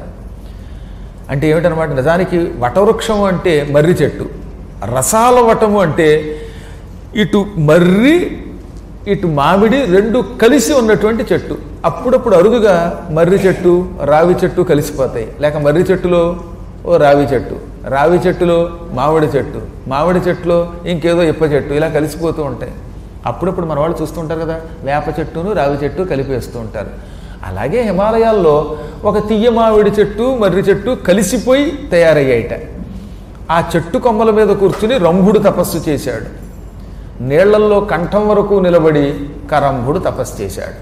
అంటే ఏమిటనమాట నిజానికి వటవృక్షం అంటే మర్రి చెట్టు రసాల వటము అంటే ఇటు మర్రి ఇటు మామిడి రెండు కలిసి ఉన్నటువంటి చెట్టు అప్పుడప్పుడు అరుదుగా మర్రి చెట్టు రావి చెట్టు కలిసిపోతాయి లేక మర్రి చెట్టులో ఓ రావి చెట్టు రావి చెట్టులో మామిడి చెట్టు మామిడి చెట్టులో ఇంకేదో ఇప్ప చెట్టు ఇలా కలిసిపోతూ ఉంటాయి అప్పుడప్పుడు మన వాళ్ళు చూస్తుంటారు కదా వేప చెట్టును రావి చెట్టు కలిపేస్తూ ఉంటారు అలాగే హిమాలయాల్లో ఒక తీయ మామిడి చెట్టు మర్రి చెట్టు కలిసిపోయి తయారయ్యాయిట ఆ చెట్టు కొమ్మల మీద కూర్చుని రంభుడు తపస్సు చేశాడు నీళ్లల్లో కంఠం వరకు నిలబడి కరంభుడు తపస్సు చేశాడు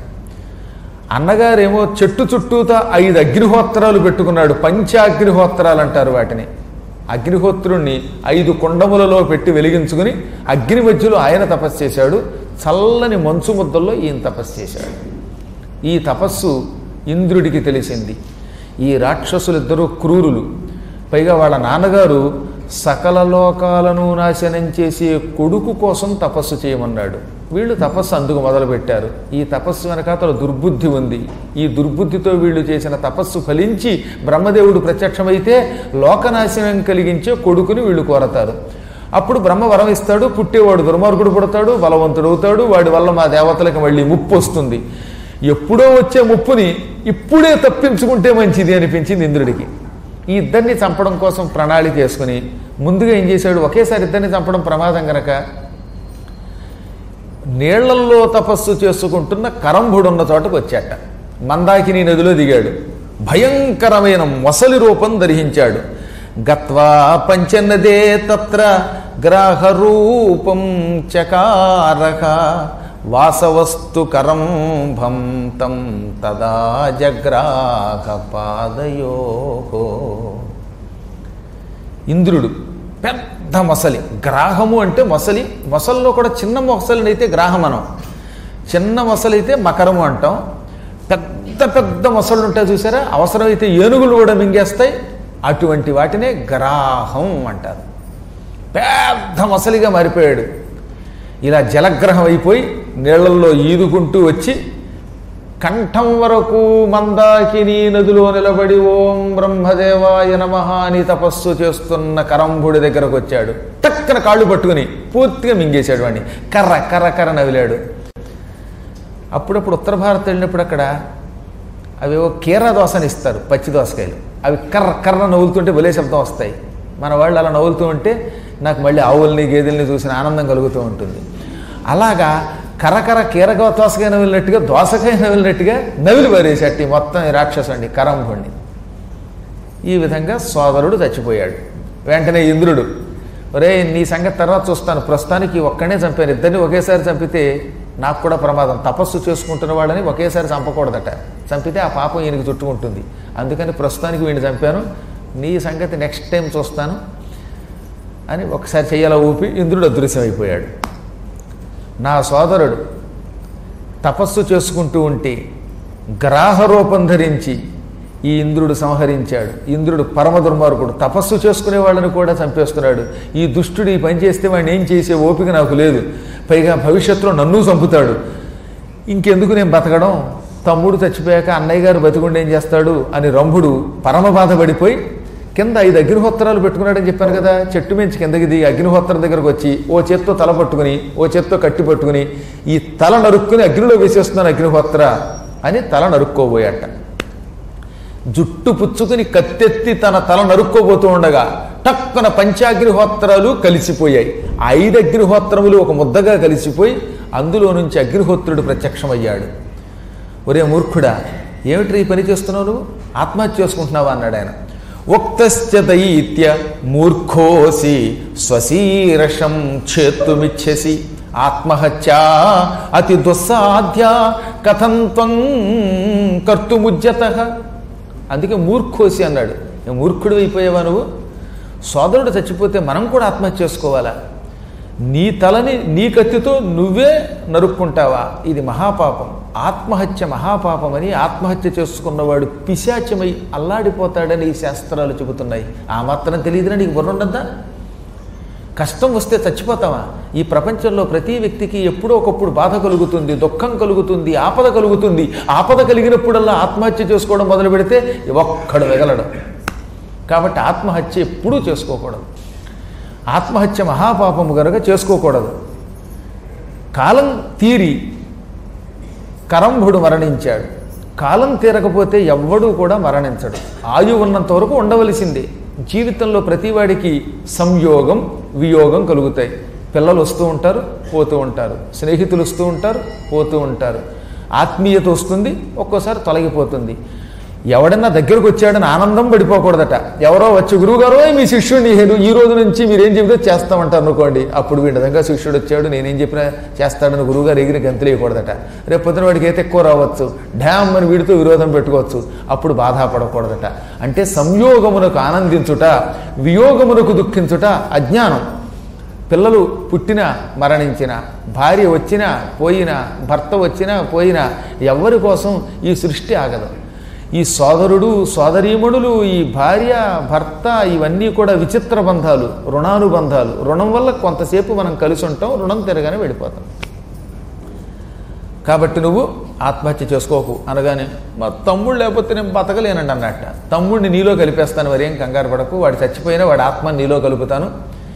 అన్నగారేమో చెట్టు చుట్టూతా ఐదు అగ్నిహోత్రాలు పెట్టుకున్నాడు పంచాగ్నిహోత్రాలు అంటారు వాటిని అగ్నిహోత్రుణ్ణి ఐదు కుండములలో పెట్టి వెలిగించుకుని అగ్ని మధ్యలో ఆయన తపస్సు చేశాడు చల్లని మంచు ముద్దల్లో ఈయన తపస్సు చేశాడు ఈ తపస్సు ఇంద్రుడికి తెలిసింది ఈ రాక్షసులిద్దరూ క్రూరులు పైగా వాళ్ళ నాన్నగారు సకల లోకాలను నాశనం చేసే కొడుకు కోసం తపస్సు చేయమన్నాడు వీళ్ళు తపస్సు అందుకు మొదలుపెట్టారు ఈ తపస్సు వెనకాతల దుర్బుద్ధి ఉంది ఈ దుర్బుద్ధితో వీళ్ళు చేసిన తపస్సు ఫలించి బ్రహ్మదేవుడు ప్రత్యక్షమైతే లోకనాశనం కలిగించే కొడుకుని వీళ్ళు కోరతారు అప్పుడు బ్రహ్మ వరం ఇస్తాడు పుట్టేవాడు దుర్మార్గుడు పుడతాడు బలవంతుడు అవుతాడు వాడి వల్ల మా దేవతలకు మళ్ళీ ముప్పు వస్తుంది ఎప్పుడో వచ్చే ముప్పుని ఇప్పుడే తప్పించుకుంటే మంచిది అనిపించింది ఇంద్రుడికి ఈ ఇద్దరిని చంపడం కోసం ప్రణాళిక వేసుకుని ముందుగా ఏం చేశాడు ఒకేసారి ఇద్దరిని చంపడం ప్రమాదం గనక నీళ్లల్లో తపస్సు చేసుకుంటున్న కరంభుడున్న చోటకు వచ్చాట మందాకిని నదిలో దిగాడు భయంకరమైన మొసలి రూపం ధరించాడు గత్వా పంచనదే తత్ర గ్రాహరూపం చకారక వాసవస్తు కరంభం తం తదా జగ్రాహ పాదయో ఇంద్రుడు పెద్ద మొసలి గ్రాహము అంటే మొసలి మొసల్లో కూడా చిన్న మొసలిని అయితే గ్రాహమనం చిన్న మొసలి అయితే మకరము అంటాం పెద్ద పెద్ద మొసళ్ళు ఉంటాయి చూసారా అవసరమైతే ఏనుగులు కూడా మింగేస్తాయి అటువంటి వాటినే గ్రాహం అంటారు పెద్ద మొసలిగా మారిపోయాడు ఇలా జలగ్రహం అయిపోయి నీళ్లలో ఈదుకుంటూ వచ్చి కంఠం వరకు మందాకిని నదిలో నిలబడి ఓం బ్రహ్మదేవాయ నమ అని తపస్సు చేస్తున్న కరంభుడి దగ్గరకు వచ్చాడు టక్కన కాళ్ళు పట్టుకుని పూర్తిగా మింగేశాడు వాడిని కర్ర కర్ర కర్ర నవిలాడు అప్పుడప్పుడు ఉత్తర భారత్ వెళ్ళినప్పుడు అక్కడ అవేవో కీర దోసని ఇస్తారు పచ్చి దోసకాయలు అవి కర్ర కర్ర నవ్వులుతుంటే భలే శబ్దం వస్తాయి మన వాళ్ళు అలా నవ్వులుతూ ఉంటే నాకు మళ్ళీ ఆవుల్ని గేదెల్ని చూసిన ఆనందం కలుగుతూ ఉంటుంది అలాగా కరకర కీరగా దోసకాయ నవిలినట్టుగా దోసకాయ నవిలినట్టుగా నవిలి పారేసేట ఈ మొత్తం ఈ రాక్షసుండి కరంభుణ్ణి ఈ విధంగా సోదరుడు చచ్చిపోయాడు వెంటనే ఇంద్రుడు ఒరే నీ సంగతి తర్వాత చూస్తాను ప్రస్తుతానికి ఒక్కనే చంపాను ఇద్దరిని ఒకేసారి చంపితే నాకు కూడా ప్రమాదం తపస్సు చేసుకుంటున్న వాళ్ళని ఒకేసారి చంపకూడదట చంపితే ఆ పాపం ఈయనకి చుట్టుకుంటుంది అందుకని ప్రస్తుతానికి వీడిని చంపాను నీ సంగతి నెక్స్ట్ టైం చూస్తాను అని ఒకసారి చెయ్యాల ఊపి ఇంద్రుడు అదృశ్యమైపోయాడు నా సోదరుడు తపస్సు చేసుకుంటూ ఉంటే గ్రాహ రూపం ధరించి ఈ ఇంద్రుడు సంహరించాడు ఇంద్రుడు పరమ దుర్మార్గుడు తపస్సు చేసుకునే వాళ్ళని కూడా చంపేస్తున్నాడు ఈ దుష్టుడు ఈ పని చేస్తే వాడిని ఏం చేసే ఓపిక నాకు లేదు పైగా భవిష్యత్తులో నన్ను చంపుతాడు ఇంకెందుకు నేను బతకడం తమ్ముడు చచ్చిపోయాక అన్నయ్య గారు బతికుండి ఏం చేస్తాడు అని రంభుడు పరమ బాధపడిపోయి కింద ఐదు అగ్నిహోత్రాలు పెట్టుకున్నాడని చెప్పాను కదా చెట్టు మించి కిందకి దిగి అగ్నిహోత్రం దగ్గరకు వచ్చి ఓ చేత్తో తల పట్టుకుని ఓ చేత్తో కట్టి పట్టుకుని ఈ తల నరుక్కుని అగ్నిలో వేసేస్తున్నాను అగ్నిహోత్ర అని తల నరుక్కోబోయాట జుట్టు పుచ్చుకుని కత్తెత్తి తన తల నరుక్కోబోతూ ఉండగా టక్కున పంచాగ్నిహోత్రాలు కలిసిపోయాయి ఆ ఐదు అగ్నిహోత్రములు ఒక ముద్దగా కలిసిపోయి అందులో నుంచి అగ్నిహోత్రుడు ప్రత్యక్షమయ్యాడు ఒరే మూర్ఖుడా ఏమిటి ఈ పని చేస్తున్నావు నువ్వు ఆత్మహత్య చేసుకుంటున్నావా అన్నాడు ఆయన ఉక్తశ్చ దైత్య మూర్ఖోసి స్వశీరషం ఛేత్తుమిచ్చసి ఆత్మహత్యా అతి దుస్సాధ్య కథం త్వం కర్తుముజ్యత అందుకే మూర్ఖోసి అన్నాడు "ఏ మూర్ఖుడు అయిపోయావా నువ్వు సోదరుడు చచ్చిపోతే మనం కూడా ఆత్మహత్య చేసుకోవాలా నీ తలని నీ కత్తితో నువ్వే నరుక్కుంటావా ఇది మహాపాపం ఆత్మహత్య మహాపాపమని ఆత్మహత్య చేసుకున్నవాడు పిశాచమై అల్లాడిపోతాడని ఈ శాస్త్రాలు చెబుతున్నాయి ఆ మాత్రం తెలియదురా నీకు బుర్ర ఉండద్దా కష్టం వస్తే చచ్చిపోతావా ఈ ప్రపంచంలో ప్రతి వ్యక్తికి ఎప్పుడో ఒకప్పుడు బాధ కలుగుతుంది దుఃఖం కలుగుతుంది ఆపద కలుగుతుంది ఆపద కలిగినప్పుడల్లా ఆత్మహత్య చేసుకోవడం మొదలు పెడితే ఒక్కడు వెగలడు కాబట్టి ఆత్మహత్య ఎప్పుడూ చేసుకోకూడదు ఆత్మహత్య మహాపాపము కనుక చేసుకోకూడదు కాలం తీరి కరంభుడు మరణించాడు కాలం తీరకపోతే ఎవ్వడూ కూడా మరణించడు ఆయు ఉన్నంత వరకు ఉండవలసిందే జీవితంలో ప్రతివాడికి సంయోగం వియోగం కలుగుతాయి పిల్లలు వస్తూ ఉంటారు పోతూ ఉంటారు స్నేహితులు వస్తూ ఉంటారు పోతూ ఉంటారు ఆత్మీయత వస్తుంది ఒక్కోసారి తొలగిపోతుంది ఎవడన్నా దగ్గరకు వచ్చాడని ఆనందం పడిపోకూడదట ఎవరో వచ్చి గురువుగారు "ఓయ్, మీ శిష్యుడిని నేను ఈ రోజు నుంచి మీరేం చెబితే చేస్తామంటారు అనుకోండి అప్పుడు వీడి విధంగా శిష్యుడు వచ్చాడు నేనేం చెప్పినా చేస్తాడని గురువుగారు ఎగిరి గంతులేయకూడదట రేపు పొద్దున వాడికి అయితే ఎక్కువ రావచ్చు డ్యామ్ అని వీడితో విరోధం పెట్టుకోవచ్చు అప్పుడు బాధపడకూడదట అంటే సంయోగమునకు ఆనందించుట వియోగమునకు దుఃఖించుట అజ్ఞానం పిల్లలు పుట్టినా మరణించినా భార్య వచ్చినా పోయినా భర్త వచ్చినా పోయినా ఎవరి కోసం ఈ సృష్టి ఆగదు ఈ సోదరుడు సోదరీమణులు ఈ భార్య భర్త ఇవన్నీ కూడా విచిత్ర బంధాలు రుణానుబంధాలు రుణం వల్ల కొంతసేపు మనం కలిసి ఉంటాం రుణం తిరగానే వెళ్ళిపోతాం కాబట్టి నువ్వు ఆత్మహత్య చేసుకోకు అనగానే మా తమ్ముడు లేకపోతే నేను బతకలేనండి అన్నట్ట తమ్ముడిని నీలో కలిపేస్తాను మరి ఏం కంగారు పడకు వాడు చచ్చిపోయినా వాడి ఆత్మని నీలో కలుపుతాను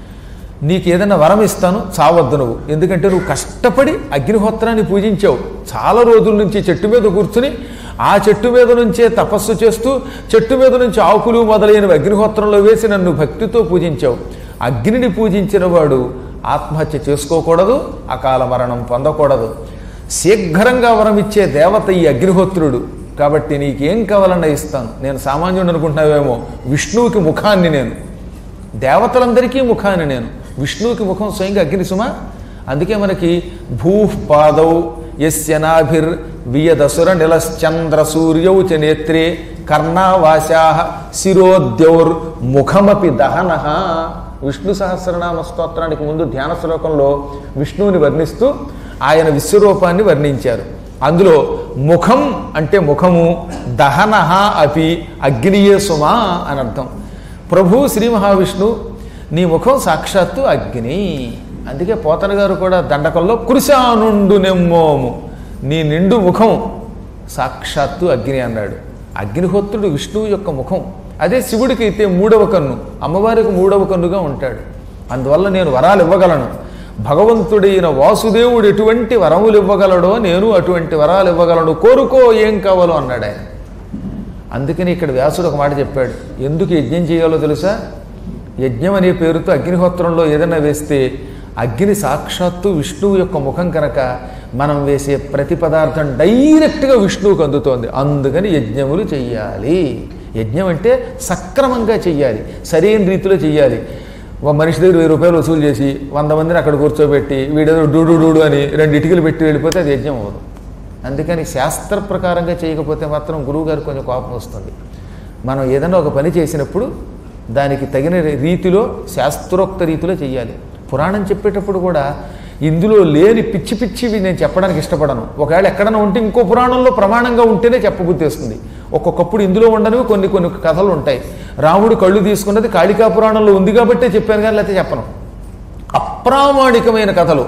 నీకు ఏదైనా వరం ఇస్తాను చావద్దు నువ్వు ఎందుకంటే నువ్వు కష్టపడి అగ్నిహోత్రాన్ని పూజించావు చాలా రోజుల నుంచి చెట్టు మీద కూర్చుని ఆ చెట్టు మీద నుంచే తపస్సు చేస్తూ చెట్టు మీద నుంచి ఆకులు మొదలైనవి అగ్నిహోత్రంలో వేసి నన్ను భక్తితో పూజించావు అగ్నిని పూజించిన వాడు ఆత్మహత్య చేసుకోకూడదు అకాల మరణం పొందకూడదు శీఘ్రంగా వరం ఇచ్చే దేవత ఈ అగ్నిహోత్రుడు కాబట్టి నీకేం కావాలన్నా ఇస్తాను నేను సామాన్యుడు అనుకుంటున్నావేమో విష్ణువుకి ముఖాన్ని నేను దేవతలందరికీ ముఖాన్ని నేను విష్ణువుకి ముఖం స్వయంగా అగ్ని సుమ అందుకే మనకి భూః పాదౌ యస్యనాభిర్ వియదసుర నిలశ్చంద్ర సూర్యౌ చ నేత్రే కర్ణావాసా శిరోద్యౌర్ ముఖమపి దహన విష్ణు సహస్రనామ స్తోత్రానికి ముందు ధ్యాన శ్లోకంలో విష్ణువుని వర్ణిస్తూ ఆయన విశ్వరూపాన్ని వర్ణించారు అందులో ముఖం అంటే ముఖము దహనహ అపి అగ్నియే సుమా అని అర్థం ప్రభు శ్రీ మహావిష్ణు నీ ముఖం సాక్షాత్తు అగ్ని అందుకే పోతన గారు కూడా దండకంలో కృశానుండు నెమ్మోము నీ నిండు ముఖం సాక్షాత్తు అగ్ని అన్నాడు అగ్నిహోత్రుడు విష్ణువు యొక్క ముఖం అదే శివుడికి అయితే మూడవ కన్ను అమ్మవారికి మూడవ కన్నుగా ఉంటాడు అందువల్ల నేను వరాలు ఇవ్వగలను భగవంతుడైన వాసుదేవుడు ఎటువంటి వరములు ఇవ్వగలడో నేను అటువంటి వరాలు ఇవ్వగలను కోరుకో ఏం కావాలో అన్నాడు ఆయన అందుకని ఇక్కడ వ్యాసుడు ఒక మాట చెప్పాడు ఎందుకు యజ్ఞం చేయాలో తెలుసా యజ్ఞం అనే పేరుతో అగ్నిహోత్రంలో ఏదైనా వేస్తే అగ్ని సాక్షాత్తు విష్ణువు యొక్క ముఖం కనుక మనం వేసే ప్రతి పదార్థం డైరెక్ట్గా విష్ణువుకు అందుతోంది అందుకని యజ్ఞములు చెయ్యాలి యజ్ఞం అంటే సక్రమంగా చెయ్యాలి సరైన రీతిలో చెయ్యాలి ఒక మనిషి దగ్గర వెయ్యి రూపాయలు వసూలు చేసి వంద మందిని అక్కడ కూర్చోబెట్టి వీడేదో డూడు డూడు అని రెండు ఇటుకలు పెట్టి వెళ్ళిపోతే అది యజ్ఞం అవ్వదు అందుకని శాస్త్ర ప్రకారంగా చేయకపోతే మాత్రం గురువు గారికి కొంచెం కోపం వస్తుంది మనం ఏదైనా ఒక పని చేసినప్పుడు దానికి తగిన రీతిలో శాస్త్రోక్త రీతిలో చేయాలి పురాణం చెప్పేటప్పుడు కూడా ఇందులో లేని పిచ్చి పిచ్చివి నేను చెప్పడానికి ఇష్టపడను ఒకవేళ ఎక్కడైనా ఉంటే ఇంకో పురాణంలో ప్రమాణంగా ఉంటేనే చెప్పబుద్ధి వస్తుంది ఒక్కొక్కప్పుడు ఇందులో ఉండనివి కొన్ని కొన్ని కథలు ఉంటాయి రాముడు కళ్ళు తీసుకున్నది కాళికా పురాణంలో ఉంది కాబట్టే చెప్పాను కానీ లేకపోతే చెప్పను అప్రామాణికమైన కథలు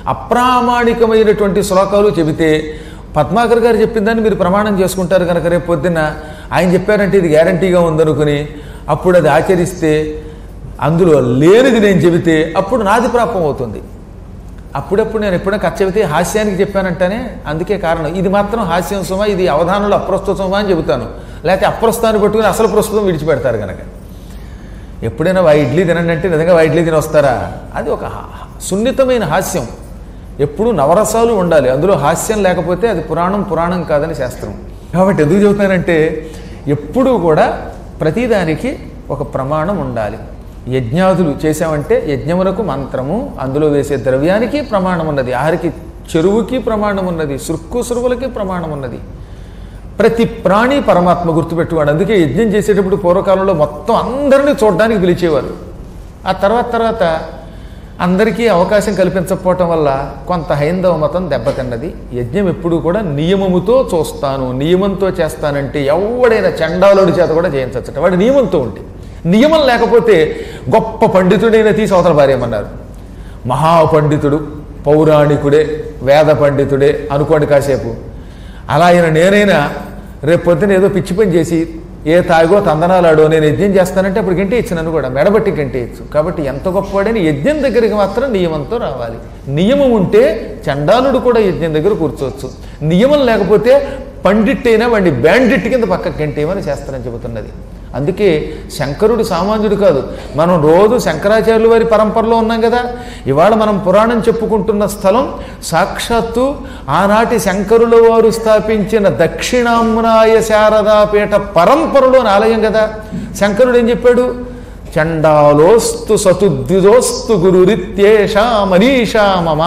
అప్రామాణికమైనటువంటి శ్లోకాలు చెబితే పద్మాకర్ గారు చెప్పిందని మీరు ప్రమాణం చేసుకుంటారు కనుక రేపు పొద్దున్న ఆయన చెప్పారంటే ఇది గ్యారంటీగా ఉందనుకుని అప్పుడు అది ఆచరిస్తే అందులో లేనిది నేను చెబితే అప్పుడు నాది ప్రాప్తం అవుతుంది అప్పుడప్పుడు నేను ఎప్పుడైనా కథ చెబితే హాస్యానికి చెప్పానంటేనే అందుకే కారణం ఇది మాత్రం హాస్యం సుమా ఇది అవధానంలో అప్రస్తుత సుమా అని చెబుతాను లేకపోతే అప్రస్తుతాన్ని పట్టుకుని అసలు ప్రస్తుతం విడిచిపెడతారు కనుక ఎప్పుడైనా వా ఇడ్లీ తినండి అంటే నిజంగా వా ఇడ్లీ తిని వస్తారా అది ఒక హా- సున్నితమైన హాస్యం ఎప్పుడూ నవరసాలు ఉండాలి అందులో హాస్యం లేకపోతే అది పురాణం పురాణం కాదని శాస్త్రం కాబట్టి ఎందుకు చెబుతున్నానంటే ఎప్పుడూ కూడా ప్రతిదానికి ఒక ప్రమాణం ఉండాలి యజ్ఞాదులు చేసామంటే యజ్ఞమునకు మంత్రము అందులో వేసే ద్రవ్యానికి ప్రమాణం ఉన్నది ఆహారికి చెరువుకి ప్రమాణం ఉన్నది సుక్కు సురువులకి ప్రమాణం ఉన్నది ప్రతి ప్రాణి పరమాత్మ గుర్తుపెట్టువాడు అందుకే యజ్ఞం చేసేటప్పుడు పూర్వకాలంలో మొత్తం అందరినీ చూడడానికి పిలిచేవారు ఆ తర్వాత తర్వాత అందరికీ అవకాశం కల్పించకపోవటం వల్ల కొంత హైందవ మతం దెబ్బతిన్నది యజ్ఞం ఎప్పుడూ కూడా నియమముతో చూస్తాను నియమంతో చేస్తానంటే ఎవడైనా చండాలుడి చేత కూడా చేయించచ్చట వాడు నియమంతో ఉంటే నియమం లేకపోతే గొప్ప పండితుడైన తీసి అవతల భార్యమన్నారు మహాపండితుడు పౌరాణికుడే వేద పండితుడే అనుకోండి కాసేపు అలా ఆయన నేనైనా రేపు పొద్దున ఏదో పిచ్చి పని చేసి ఏ తాగో తందనాలాడో నేను యజ్ఞం చేస్తానంటే అప్పుడు గంటే ఇచ్చు నన్ను కూడా మెడబట్టి గంటే ఇచ్చు కాబట్టి ఎంత గొప్పవాడని యజ్ఞం దగ్గరికి మాత్రం నియమంతో రావాలి నియమం ఉంటే చండాలుడు కూడా యజ్ఞం దగ్గర కూర్చోవచ్చు నియమం లేకపోతే పండిట్ అయినా వాడిని బ్యాండిట్ కింద పక్క గంటేమని చేస్తారని చెబుతున్నది అందుకే శంకరుడు సామాన్యుడు కాదు మనం రోజు శంకరాచార్యుల వారి పరంపరలో ఉన్నాం కదా ఇవాళ మనం పురాణం చెప్పుకుంటున్న స్థలం సాక్షాత్తు ఆనాటి శంకరుల వారు స్థాపించిన దక్షిణామ్నాయ శారదాపీఠ పరంపరలోని ఆలయం కదా శంకరుడు ఏం చెప్పాడు చండాలోస్తు సతుద్విదోస్తు గురురిత్యేషా మనీషా మమ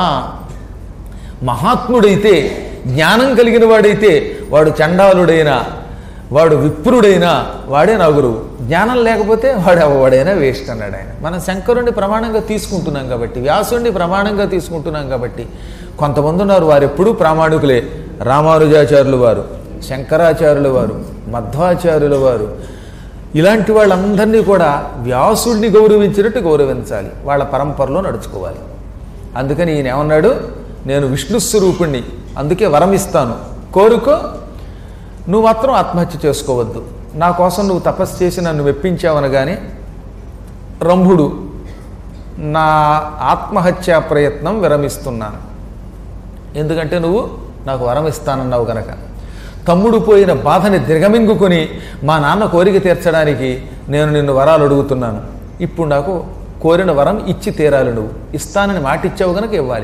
మహాత్ముడైతే జ్ఞానం కలిగిన వాడైతే వాడు చండాలుడైనా వాడు విప్రుడైనా వాడే నా గురువు జ్ఞానం లేకపోతే వాడు ఎవడైనా వేస్ట్ అన్నాడు ఆయన మనం శంకరుణ్ణి ప్రమాణంగా తీసుకుంటున్నాం కాబట్టి వ్యాసుడిని ప్రమాణంగా తీసుకుంటున్నాం కాబట్టి కొంతమంది ఉన్నారు వారు ఎప్పుడూ ప్రామాణికులే రామానుజాచార్యులు వారు శంకరాచార్యుల వారు మధ్వాచార్యుల వారు ఇలాంటి వాళ్ళందరినీ కూడా వ్యాసుడిని గౌరవించినట్టు గౌరవించాలి వాళ్ళ పరంపరలో నడుచుకోవాలి అందుకని ఈయన ఏమన్నాడు నేను విష్ణు స్వరూపుణ్ణి అందుకే వరం ఇస్తాను కోరుకో నువ్వు మాత్రం ఆత్మహత్య చేసుకోవద్దు నా కోసం నువ్వు తపస్సు చేసి నన్ను మెప్పించావనగానే రంభుడు నా ఆత్మహత్యా ప్రయత్నం విరమిస్తున్నాను ఎందుకంటే నువ్వు నాకు వరం ఇస్తానన్నావు గనక తమ్ముడు పోయిన బాధని దిగమింగుకొని మా నాన్న కోరిక తీర్చడానికి నేను నిన్ను వరాలు అడుగుతున్నాను ఇప్పుడు నాకు కోరిన వరం ఇచ్చి తీరాలి నువ్వు ఇస్తానని మాటిచ్చావు గనక ఇవ్వాలి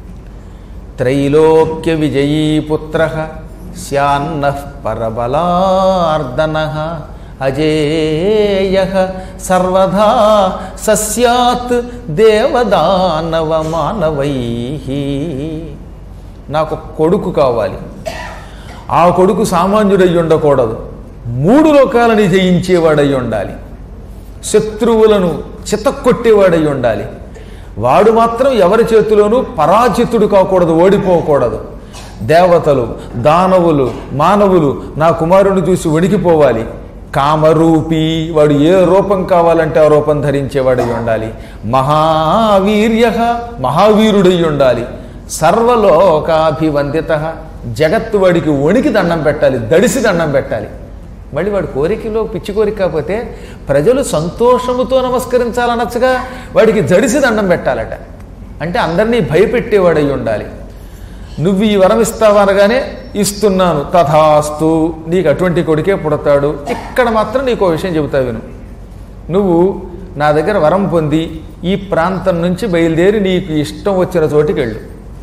త్రైలోక్య విజయీ పుత్ర శ్యాన్న పరబలార్దన అజేయ సర్వదా సస్యాత్ దేవదానవ మానవై నాకు కొడుకు కావాలి ఆ కొడుకు సామాన్యుడై ఉండకూడదు మూడు లోకాలని జయించేవాడై ఉండాలి శత్రువులను చితక్కొట్టేవాడై ఉండాలి వాడు మాత్రం ఎవరి చేతిలోనూ పరాజితుడు కాకూడదు ఓడిపోకూడదు దేవతలు దానవులు మానవులు నా కుమారుని చూసి వణికిపోవాలి కామరూపి వాడు ఏ రూపం కావాలంటే ఆ రూపం ధరించేవాడై ఉండాలి మహావీర్య మహావీరుడై ఉండాలి సర్వలోకాభివందిత జగత్తు వాడికి వణికి దండం పెట్టాలి దడిసి దండం పెట్టాలి మళ్ళీ వాడి కోరికలో పిచ్చి కోరిక కాకపోతే ప్రజలు సంతోషముతో నమస్కరించాలనొచ్చగా వాడికి జడిసి దండం పెట్టాలట అంటే అందరినీ భయపెట్టేవాడై ఉండాలి నువ్వు ఈ వరం ఇస్తావా అనగానే ఇస్తున్నాను తథాస్తు నీకు అటువంటి కొడుకే పుడతాడు ఇక్కడ మాత్రం నీకు విషయం చెబుతా విను నువ్వు నా దగ్గర వరం పొంది ఈ ప్రాంతం నుంచి బయలుదేరి నీకు ఇష్టం వచ్చిన చోటికి వెళ్ళు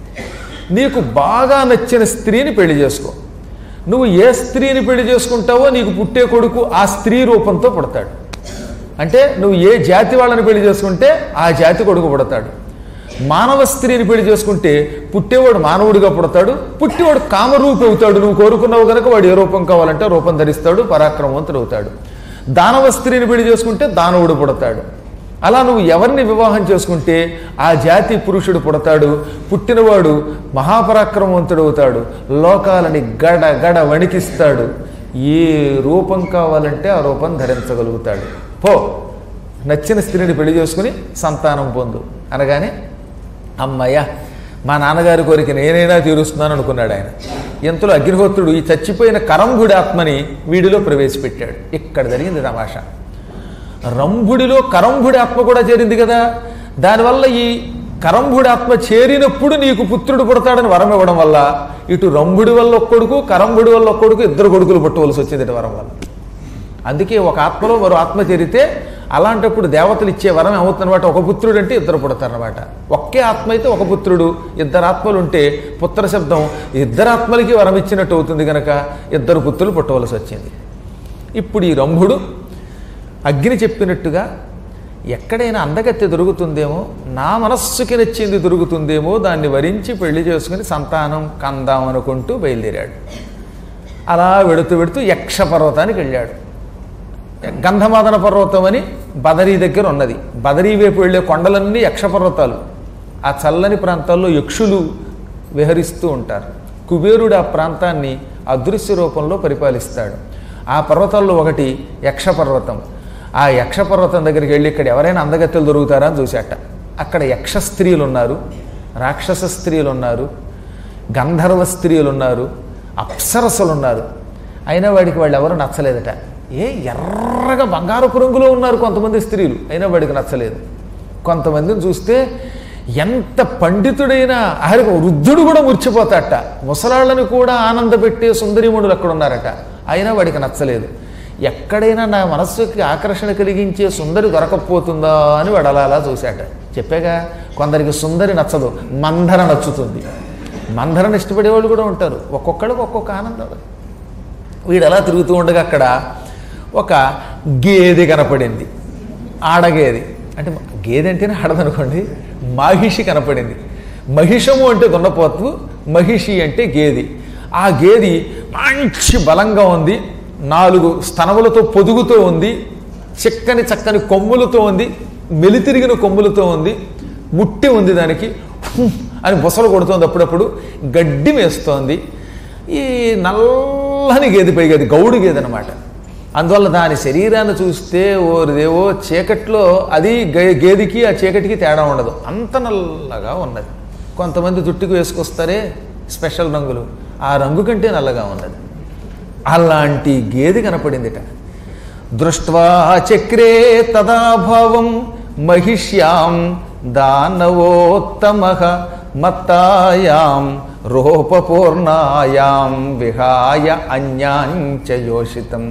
నీకు బాగా నచ్చిన స్త్రీని పెళ్లి చేసుకో నువ్వు ఏ స్త్రీని పెళ్లి చేసుకుంటావో నీకు పుట్టే కొడుకు ఆ స్త్రీ రూపంతో పుడతాడు అంటే నువ్వు ఏ జాతి వాళ్ళని పెళ్లి చేసుకుంటే ఆ జాతి కొడుకు పుడతాడు మానవ స్త్రీని పెళ్లి చేసుకుంటే పుట్టేవాడు మానవుడిగా పుడతాడు పుట్టేవాడు కామరూపి అవుతాడు నువ్వు కోరుకున్నావు కనుక వాడు ఏ రూపం కావాలంటే ఆ రూపం ధరిస్తాడు పరాక్రమవంతుడు అవుతాడు దానవ స్త్రీని పెళ్లి చేసుకుంటే దానవుడు పుడతాడు అలా నువ్వు ఎవరిని వివాహం చేసుకుంటే ఆ జాతి పురుషుడు పుడతాడు పుట్టినవాడు మహాపరాక్రమవంతుడు అవుతాడు లోకాలని గడ గడ వణికిస్తాడు ఏ రూపం కావాలంటే ఆ రూపం ధరించగలుగుతాడు పో నచ్చిన స్త్రీని పెళ్లి చేసుకుని సంతానం పొందు అనగానే అమ్మయ్య మా నాన్నగారి కోరిక నేనైనా తీరుస్తున్నాను అనుకున్నాడు ఆయన ఇంతలో అగ్నిహోత్రుడు ఈ చచ్చిపోయిన కరంభుడి ఆత్మని వీడిలో ప్రవేశపెట్టాడు ఇక్కడ జరిగింది తమాషా రంభుడిలో కరంభుడి ఆత్మ కూడా చేరింది కదా దానివల్ల ఈ కరంభుడి ఆత్మ చేరినప్పుడు నీకు పుత్రుడు పుడతాడని వరం ఇవ్వడం వల్ల ఇటు రంభుడి వల్ల ఒక కొడుకు కరంభుడి వల్ల ఒక కొడుకు ఇద్దరు కొడుకులు పుట్టవలసి వచ్చింది ఇటు వరం వల్ల అందుకే ఒక ఆత్మలో మరో ఆత్మ చేరితే అలాంటప్పుడు దేవతలు ఇచ్చే వరం ఏమవుతుందన్నమాట ఒక పుత్రుడు అంటే ఇద్దరు పుడతారనమాట ఒకే ఆత్మ అయితే ఒక పుత్రుడు ఇద్దరు ఆత్మలు ఉంటే పుత్ర శబ్దం ఇద్దరు ఆత్మలకి వరం ఇచ్చినట్టు అవుతుంది కనుక ఇద్దరు పుత్రులు పుట్టవలసి వచ్చింది ఇప్పుడు ఈ రంభుడు అగ్ని చెప్పినట్టుగా ఎక్కడైనా అందగత్తె దొరుకుతుందేమో నా మనస్సుకి నచ్చింది దొరుకుతుందేమో దాన్ని వరించి పెళ్లి చేసుకుని సంతానం కందాం అనుకుంటూ బయలుదేరాడు అలా వెడుతూ వెడుతూ యక్ష పర్వతానికి వెళ్ళాడు గంధమాదన పర్వతం అని బదరీ దగ్గర ఉన్నది బదరీ వైపు వెళ్ళే కొండలన్నీ యక్ష పర్వతాలు ఆ చల్లని ప్రాంతాల్లో యక్షులు విహరిస్తూ ఉంటారు కుబేరుడు ఆ ప్రాంతాన్ని అదృశ్య రూపంలో పరిపాలిస్తాడు ఆ పర్వతాల్లో ఒకటి యక్ష పర్వతం ఆ యక్ష పర్వతం దగ్గరికి వెళ్ళి ఇక్కడ ఎవరైనా అందగత్తెలు దొరుకుతారా అని చూశాట అక్కడ యక్ష స్త్రీలు ఉన్నారు రాక్షస స్త్రీలు ఉన్నారు గంధర్వ స్త్రీలు ఉన్నారు అప్సరసలు ఉన్నారు అయినా వాడికి వాళ్ళు ఎవరు నచ్చలేదట ఏ ఎర్రగా బంగారపు రంగులో ఉన్నారు కొంతమంది స్త్రీలు అయినా వాడికి నచ్చలేదు కొంతమందిని చూస్తే ఎంత పండితుడైనా ఆఖరికి వృద్ధుడు కూడా మురిచిపోతాట ముసలాళ్ళని కూడా ఆనందపెట్టే సుందరిముడులు అక్కడ ఉన్నారట అయినా వాడికి నచ్చలేదు ఎక్కడైనా నా మనస్సుకి ఆకర్షణ కలిగించే సుందరి దొరకపోతుందా అని వాడు అలా అలా చూశాట చెప్పాగా కొందరికి సుందరి నచ్చదు మందర నచ్చుతుంది మందరని ఇష్టపడే వాళ్ళు కూడా ఉంటారు ఒక్కొక్కడికి ఒక్కొక్క ఆనందం వీడు అలా తిరుగుతూ ఉండగా అక్కడ ఒక గేదె కనపడింది ఆడగేది అంటే గేదె అంటేనే ఆడదనుకోండి మాహిషి కనపడింది మహిషము అంటే దున్నపోతు మహిషి అంటే గేది ఆ గేది మంచి బలంగా ఉంది నాలుగు స్తనములతో పొదుగుతూ ఉంది చిక్కని చక్కని కొమ్ములతో ఉంది మెలితిరిగిన కొమ్ములతో ఉంది ముట్టి ఉంది దానికి హుం అని బుసలు కొడుతోంది అప్పుడప్పుడు గడ్డి మేస్తోంది ఈ నల్లని గేది పై గేది గౌడు గేది అనమాట అందువల్ల దాని శరీరాన్ని చూస్తే ఓరిదేవో చీకట్లో అది గే- గేదికి ఆ చీకటికి తేడా ఉండదు అంత నల్లగా ఉన్నది కొంతమంది జుట్టుకు వేసుకొస్తారే స్పెషల్ రంగులు ఆ రంగు కంటే నల్లగా ఉన్నది అలాంటి గేది కనపడిందిట దృష్ట్వా చక్రే తదాభావం మహిష్యాం దానవోత్తమ మత్తాయాం రూపపూర్ణాయాం విహాయ అన్యాంచ యోషితం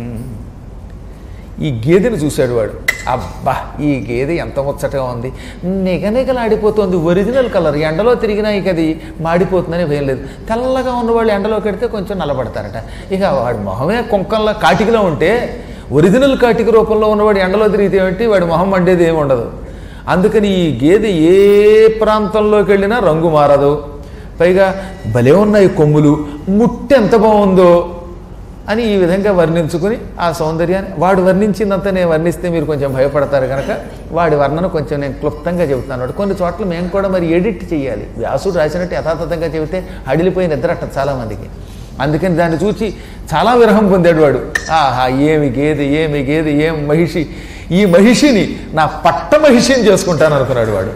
ఈ గేదెని చూశాడు వాడు అబ్బా ఈ గేదె ఎంత ముచ్చటగా ఉంది నిగనిగలాడిపోతుంది ఒరిజినల్ కలర్ ఎండలో తిరిగినా ఇక అది మాడిపోతుందని భయం లేదు తెల్లగా ఉన్నవాళ్ళు ఎండలో కడితే కొంచెం నల్లబడతారట ఇక వాడి మొహమే కుంకంలో కాటికలో ఉంటే ఒరిజినల్ కాటిక రూపంలో ఉన్నవాడు ఎండలో తిరిగితే ఏమిటి వాడి మొహం మండేది ఏమి ఉండదు అందుకని ఈ గేదె ఏ ప్రాంతంలోకి వెళ్ళినా రంగు మారదు పైగా భలే ఉన్నాయి కొమ్ములు ముట్టె ఎంత బాగుందో అని ఈ విధంగా వర్ణించుకుని ఆ సౌందర్యాన్ని వాడు వర్ణించిందంతా నేను వర్ణిస్తే మీరు కొంచెం భయపడతారు కనుక వాడి వర్ణన కొంచెం నేను క్లుప్తంగా చెబుతాను కొన్ని చోట్ల మేము కూడా మరి ఎడిట్ చేయాలి వ్యాసుడు రాసినట్టు యథాతథంగా చెబితే అడిలిపోయి నిద్రట చాలామందికి అందుకని దాన్ని చూసి చాలా విరహం పొందాడు వాడు ఆహా ఏమి గేదె ఏమి గేదె ఏం మహిషి ఈ మహిషిని నా పట్ట మహిషిని చేసుకుంటాను అనుకున్నాడు వాడు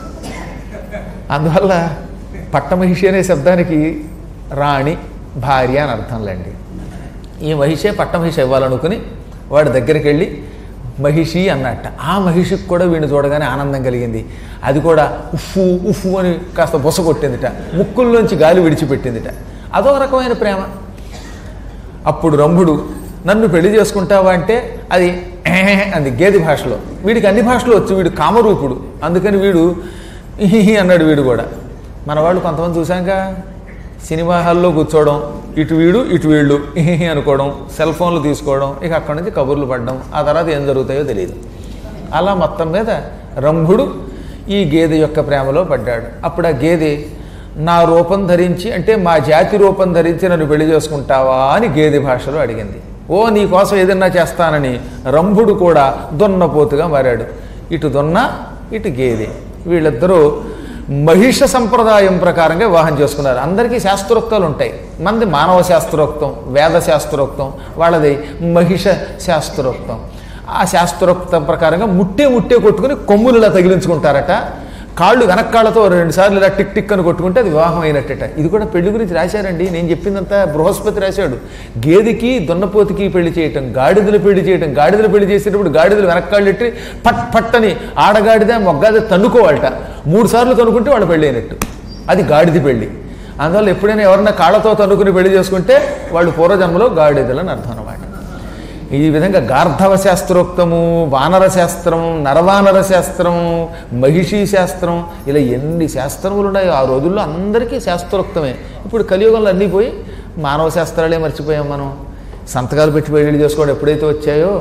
అందువల్ల పట్టమహిషి అనే శబ్దానికి రాణి భార్య అని అర్థంలేండి ఈ మహిషే పట్టమహిషి ఇవ్వాలనుకుని వాడి దగ్గరికి వెళ్ళి మహిషి అన్నట్ట ఆ మహిషికి కూడా వీడిని చూడగానే ఆనందం కలిగింది అది కూడా ఉఫ్ఫు ఉఫ్ఫు అని కాస్త బుస కొట్టిందిట ముక్కుల్లోంచి గాలి విడిచిపెట్టిందిట అదో రకమైన ప్రేమ అప్పుడు రంభుడు నన్ను పెళ్లి చేసుకుంటావా అంటే అది "ఏ" అంది గేది భాషలో వీడికి అన్ని భాషలు వచ్చు వీడు కామరూపుడు అందుకని వీడు "ఇహిహి" అన్నాడు వీడు కూడా మన వాళ్ళు కొంతమంది చూశాక సినిమా హాల్లో కూర్చోవడం ఇటు వీడు ఇటు వీళ్ళు ఇహిహి అనుకోవడం సెల్ ఫోన్లు తీసుకోవడం ఇక అక్కడి నుంచి కబుర్లు పడడం ఆ తర్వాత ఏం జరుగుతాయో తెలియదు అలా మొత్తం మీద రంభుడు ఈ గేదె యొక్క ప్రేమలో పడ్డాడు అప్పుడు ఆ గేదె నా రూపం ధరించి అంటే మా జాతి రూపం ధరించి నన్ను పెళ్లి చేసుకుంటావా అని గేదె భాషలో అడిగింది ఓ నీ కోసం ఏదన్నా చేస్తానని రంభుడు కూడా దున్నపోతుగా మారాడు ఇటు దున్న ఇటు గేదె వీళ్ళిద్దరూ మహిష సంప్రదాయం ప్రకారంగా వివాహం చేసుకున్నారు అందరికీ శాస్త్రోక్తాలు ఉంటాయి మనది మానవ శాస్త్రోక్తం వేద శాస్త్రోక్తం వాళ్ళది మహిష శాస్త్రోక్తం ఆ శాస్త్రోక్తం ప్రకారంగా ముట్టే ముట్టే కొట్టుకుని కొమ్ములు ఇలా తగిలించుకుంటారట కాళ్ళు వెనక్కాళ్ళతో రెండు సార్లు ఇలా టిక్ టిక్ అని కొట్టుకుంటే అది వివాహం అయినట్టట ఇది కూడా పెళ్లి గురించి రాశారండి నేను చెప్పిందంతా బృహస్పతి రాశాడు గేదెకి దున్నపోతుకి పెళ్లి చేయటం గాడిదలు పెళ్లి చేయటం గాడిదలు పెళ్లి చేసేటప్పుడు గాడిదలు వెనక్కాళ్ళు ఎట్టి పట్ పట్టని ఆడగాడిద మొగ్గాది తన్నుకోవాలట మూడు సార్లు తన్నుకుంటే వాళ్ళు పెళ్ళి అయినట్టు అది గాడిద పెళ్లి అందువల్ల ఎప్పుడైనా ఎవరన్నా కాళ్ళతో తన్నుకుని పెళ్లి చేసుకుంటే వాళ్ళు పూర్వజన్మలో గాడిదలు అని అర్థం అనమాట ఈ విధంగా గార్ధవ శాస్త్రోక్తము వానర శాస్త్రం నరవానర శాస్త్రం మహిషీ శాస్త్రం ఇలా ఎన్ని శాస్త్రములు ఉన్నాయో ఆ రోజుల్లో అందరికీ శాస్త్రోక్తమే ఇప్పుడు కలియుగంలో అన్నీ పోయి మానవ శాస్త్రాలే మర్చిపోయాం మనం సంతకాలు పెట్టి పెళ్లి చేసుకోవడం ఎప్పుడైతే వచ్చాయో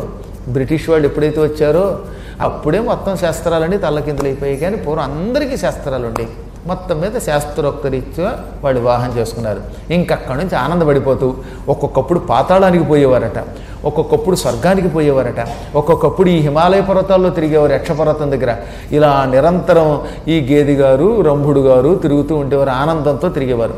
బ్రిటిష్ వాళ్ళు ఎప్పుడైతే వచ్చారో అప్పుడే మొత్తం శాస్త్రాలన్నీ తల్లకిందులైపోయాయి కానీ పూర్వం అందరికీ శాస్త్రాలు ఉండేవి మొత్తం మీద శాస్త్రోక్తరీత్యా వాళ్ళు వివాహం చేసుకున్నారు ఇంకక్కడి నుంచి ఆనందపడిపోతూ ఒక్కొక్కప్పుడు పాతాళానికి పోయేవారట ఒక్కొక్కప్పుడు స్వర్గానికి పోయేవారట ఒక్కొక్కప్పుడు ఈ హిమాలయ పర్వతాల్లో తిరిగేవారు యక్షపర్వతం దగ్గర ఇలా నిరంతరం ఈ గేది గారు రంభుడు గారు తిరుగుతూ ఉండేవారు ఆనందంతో తిరిగేవారు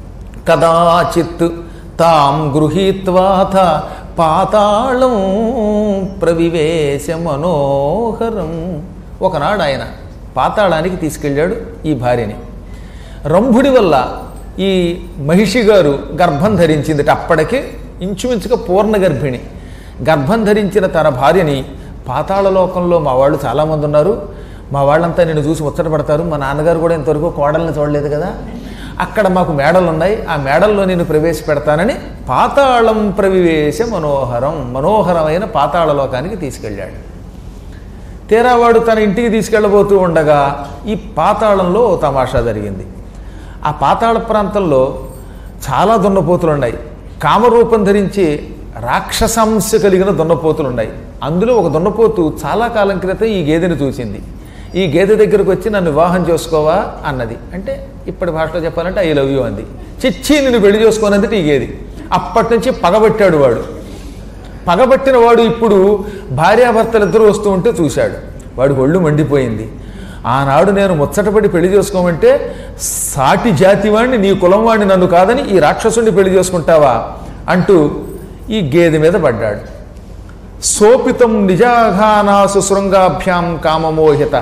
కదాచిత్ తాం గృహీత్వాథ పాతాళం ప్రవివేశ మనోహరం ఒకనాడు ఆయన పాతాళానికి తీసుకెళ్ళాడు ఈ భార్యని రంభుడి వల్ల ఈ మహిషి గారు గర్భం ధరించింది అప్పటికే ఇంచుమించుగా పూర్ణ గర్భిణి గర్భం ధరించిన తన భార్యని పాతాళ లోకంలో మా వాళ్ళు చాలామంది ఉన్నారు మా వాళ్ళంతా నేను చూసి ముచ్చటపడతారు మా నాన్నగారు కూడా ఇంతవరకు కోడల్ని చూడలేదు కదా అక్కడ మాకు మేడలు ఉన్నాయి ఆ మేడల్లో నేను ప్రవేశపెడతానని పాతాళం ప్రవివేశ మనోహరం మనోహరమైన పాతాళ లోకానికి తీసుకెళ్ళాడు తీరా వాడు తన ఇంటికి తీసుకెళ్ళబోతూ ఉండగా ఈ పాతాళంలో ఓ తమాషా జరిగింది ఆ పాతాళ ప్రాంతంలో చాలా దున్నపోతులు ఉన్నాయి కామరూపం ధరించి రాక్షసాంశ కలిగిన దున్నపోతులు ఉన్నాయి అందులో ఒక దున్నపోతు చాలా కాలం క్రితం ఈ గేదెని చూసింది ఈ గేదె దగ్గరకు వచ్చి నన్ను వివాహం చేసుకోవా అన్నది అంటే ఇప్పటి భాషలో చెప్పాలంటే ఐ లవ్ యూ అంది చిచ్చి నిన్ను పెళ్లి చేసుకోనందుకు ఈ గేది అప్పటి నుంచి పగబట్టాడు వాడు పగబట్టిన వాడు ఇప్పుడు భార్యాభర్తలు ఇద్దరు వస్తూ ఉంటే చూశాడు వాడికి ఒళ్ళు మండిపోయింది ఆనాడు నేను ముచ్చటపడి పెళ్లి చేసుకోమంటే సాటి జాతి వాడిని నీ కులం వాడిని నన్ను కాదని ఈ రాక్షసుని పెళ్లి చేసుకుంటావా అంటూ ఈ గేదె మీద పడ్డాడు సోపితం నిజాఘానాసు శృంగాభ్యాం కామమోహిత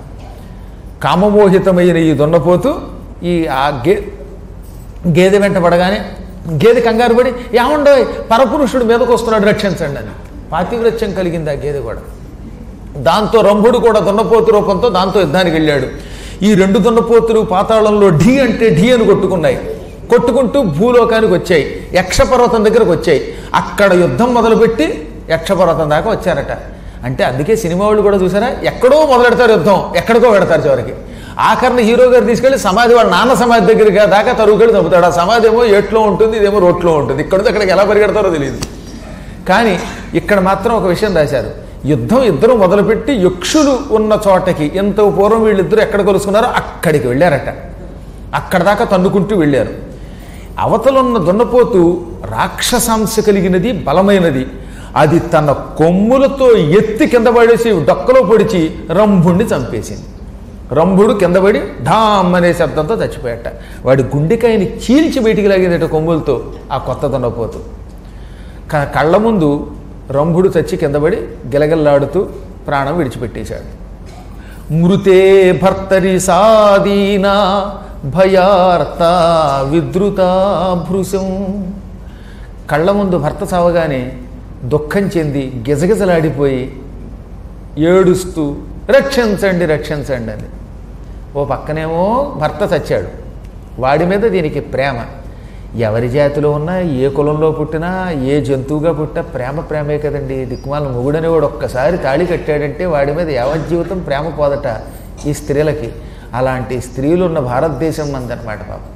కామమోహితమైన ఈ దున్నపోతు ఈ ఆ గే గేదె వెంట పడగానే గేదె కంగారు పడి ఏమండో పరపురుషుడు మీదకు వస్తున్నాడు రక్షించండి అని పాతివ్రత్యం కలిగింది ఆ గేదె కూడా దాంతో రంభుడు కూడా దున్నపోతు రూపంతో దాంతో యుద్ధానికి వెళ్ళాడు ఈ రెండు దున్నపోతులు పాతాళంలో ఢీ అంటే ఢీ అని కొట్టుకున్నాయి కొట్టుకుంటూ భూలోకానికి వచ్చాయి యక్షపర్వతం దగ్గరకు వచ్చాయి అక్కడ యుద్ధం మొదలుపెట్టి యక్షపర్వతం దాకా వచ్చారట అంటే అందుకే సినిమా వాళ్ళు కూడా చూసారా ఎక్కడో మొదలెడతారు యుద్ధం ఎక్కడికో పెడతారు చివరికి ఆఖరిని హీరో గారు తీసుకెళ్లి సమాధి వాళ్ళ నాన్న సమాధి దగ్గరికి దాకా తరుగుకెళ్ళి చంపుతాడు ఆ సమాధి ఏమో ఎట్లో ఉంటుంది ఇదేమో రోట్లో ఉంటుంది ఇక్కడ అక్కడికి ఎలా పరిగెడతారో తెలియదు కానీ ఇక్కడ మాత్రం ఒక విషయం రాశారు యుద్ధం ఇద్దరు మొదలుపెట్టి యక్షులు ఉన్న చోటకి ఎంత పూర్వం వీళ్ళిద్దరూ ఎక్కడ కలుసుకున్నారో అక్కడికి వెళ్ళారట అక్కడ దాకా తన్నుకుంటూ వెళ్ళారు అవతలున్న దున్నపోతు రాక్షసాంశ కలిగినది బలమైనది అది తన కొమ్ములతో ఎత్తి కింద పడేసి డొక్కలో పొడిచి రంభుణ్ణి చంపేసింది రంభుడు కింద పడి ఢామ్ అనే శబ్దంతో చచ్చిపోయాట వాడి గుండెకాయని చీల్చి బయటికి లాగిందట కొమ్ములతో ఆ కొత్త దున్నపోతు క- కళ్ళ ముందు రంభుడు చచ్చి కిందపడి గిలగిల్లాడుతూ ప్రాణం విడిచిపెట్టేశాడు మృతే భర్తరి సాదీనా భయార్త విద్రుత భృశం కళ్ళ ముందు భర్త చావగానే దుఃఖం చెంది గిజగిజలాడిపోయి ఏడుస్తూ రక్షించండి రక్షించండి అని ఓ పక్కనేమో భర్త చచ్చాడు వాడి మీద దీనికి ప్రేమ ఎవరి జాతిలో ఉన్నా ఏ కులంలో పుట్టినా ఏ జంతువుగా పుట్టినా ప్రేమ ప్రేమే కదండి దిక్కుమాల మొగుడని వాడు ఒక్కసారి తాళి కట్టాడంటే వాడి మీద యావజ్జీవితం ప్రేమ పోదట ఈ స్త్రీలకి అలాంటి స్త్రీలు ఉన్న భారతదేశం మందనమాట పాపం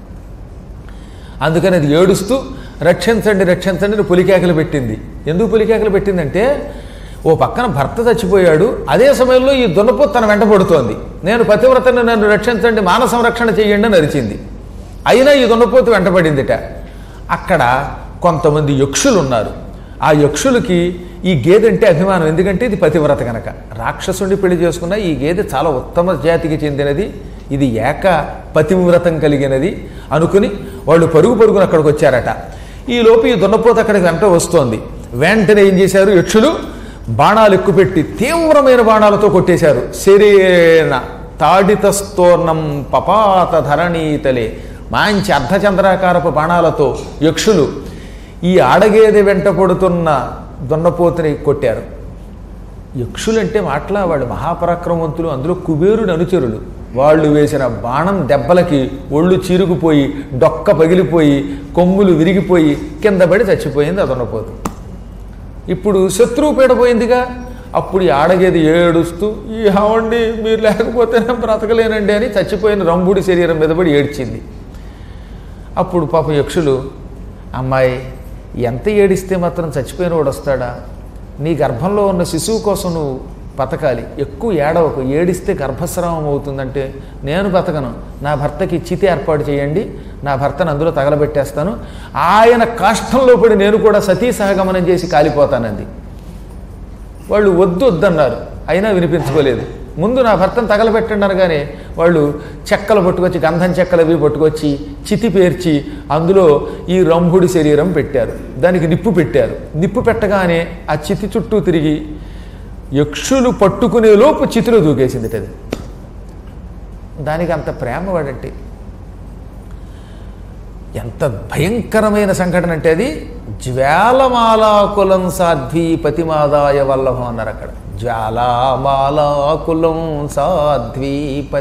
అందుకని అది ఏడుస్తూ రక్షించండి రక్షించండి అని పులికేకలు పెట్టింది ఎందుకు పులికేకలు పెట్టిందంటే ఓ పక్కన భర్త చచ్చిపోయాడు అదే సమయంలో ఈ దున్నపోతు తన వెంట పడుతోంది నేను పతివ్రతను నన్ను రక్షించండి మాన సంరక్షణ చేయండి అని అరిచింది అయినా ఈ దున్నపోతు వెంటపడిందిట అక్కడ కొంతమంది యక్షులు ఉన్నారు ఆ యక్షులకి ఈ గేదె అంటే అభిమానం ఎందుకంటే ఇది పతివ్రత కనుక రాక్షసుని పెళ్లి చేసుకున్న ఈ గేదె చాలా ఉత్తమ జాతికి చెందినది ఇది ఏక పతివ్రతం కలిగినది అనుకుని వాళ్ళు పరుగు పరుగున అక్కడికి వచ్చారట ఈ లోపు ఈ దున్నపోత అక్కడికి వెంట వస్తోంది వెంటనే ఏం చేశారు యక్షులు బాణాలు ఎక్కుపెట్టి తీవ్రమైన బాణాలతో కొట్టేశారు శరీర తాడిత స్తోర్ణం పపాత ధరణీతలే మంచి అర్ధచంద్రాకారపు బాణాలతో యక్షులు ఈ ఆడగేదె వెంట పడుతున్న దున్నపోతుని కొట్టారు యక్షులంటే మాటలా వాళ్ళు మహాపరాక్రమవంతులు అందులో కుబేరుడు అనుచరులు వాళ్ళు వేసిన బాణం దెబ్బలకి ఒళ్ళు చీరుకుపోయి డొక్క పగిలిపోయి కొమ్ములు విరిగిపోయి కింద పడి చచ్చిపోయింది ఆ దున్నపోతు ఇప్పుడు శత్రువు పీడ పోయిందిగా అప్పుడు ఈ ఆడగేది ఏడుస్తూ ఈ హవండి మీరు లేకపోతే నేను బ్రతకలేనండి అని చచ్చిపోయిన రంభుడి శరీరం మీద పడి ఏడ్చింది అప్పుడు పాపం యక్షులు అమ్మాయి ఎంత ఏడిస్తే మాత్రం చచ్చిపోయిన వాడు వస్తాడా నీ గర్భంలో ఉన్న శిశువు కోసం నువ్వు బతకాలి ఎక్కువ ఏడవకు ఏడిస్తే గర్భస్రావం అవుతుందంటే నేను బతకను నా భర్తకి చితి ఏర్పాటు చేయండి నా భర్తను అందులో తగలబెట్టేస్తాను ఆయన కాష్టంలో పడి నేను కూడా సతీ సహగమనం చేసి కాలిపోతానంది వాళ్ళు వద్దు వద్దన్నారు అయినా వినిపించుకోలేదు ముందు నా భర్తను తగలబెట్టండి అనగానే వాళ్ళు చెక్కలు పట్టుకొచ్చి గంధం చెక్కలు అవి పట్టుకొచ్చి చితి పేర్చి అందులో ఈ రంభుడి శరీరం పెట్టారు దానికి నిప్పు పెట్టారు నిప్పు పెట్టగానే ఆ చితి చుట్టూ తిరిగి యక్షులు పట్టుకునే లోపు చితిలో దూకేసింది అది దానికి అంత ప్రేమ వాడంటే ఎంత భయంకరమైన సంఘటన అంటే అది జ్వాలమాలాకులం సాధ్వి పతిమాదాయ వల్లభం అన్నారు అక్కడ జ్వాలామాలాకులం సాధ్వి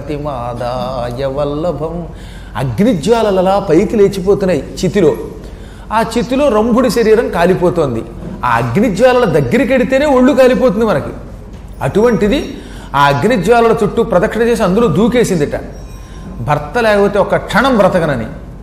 పతిమాదాయ వల్లభం అగ్నిజ్వాలలలా పైకి లేచిపోతున్నాయి చితిలో ఆ చితిలో రంభుడి శరీరం కాలిపోతోంది ఆ అగ్నిజ్వాలల దగ్గరికి వెడితేనే ఒళ్ళు కాలిపోతుంది మనకి అటువంటిది ఆ అగ్నిజ్వాలల చుట్టూ ప్రదక్షిణ చేసి అందులో దూకేసిందిట భర్త లేకపోతే ఒక క్షణం బ్రతకనని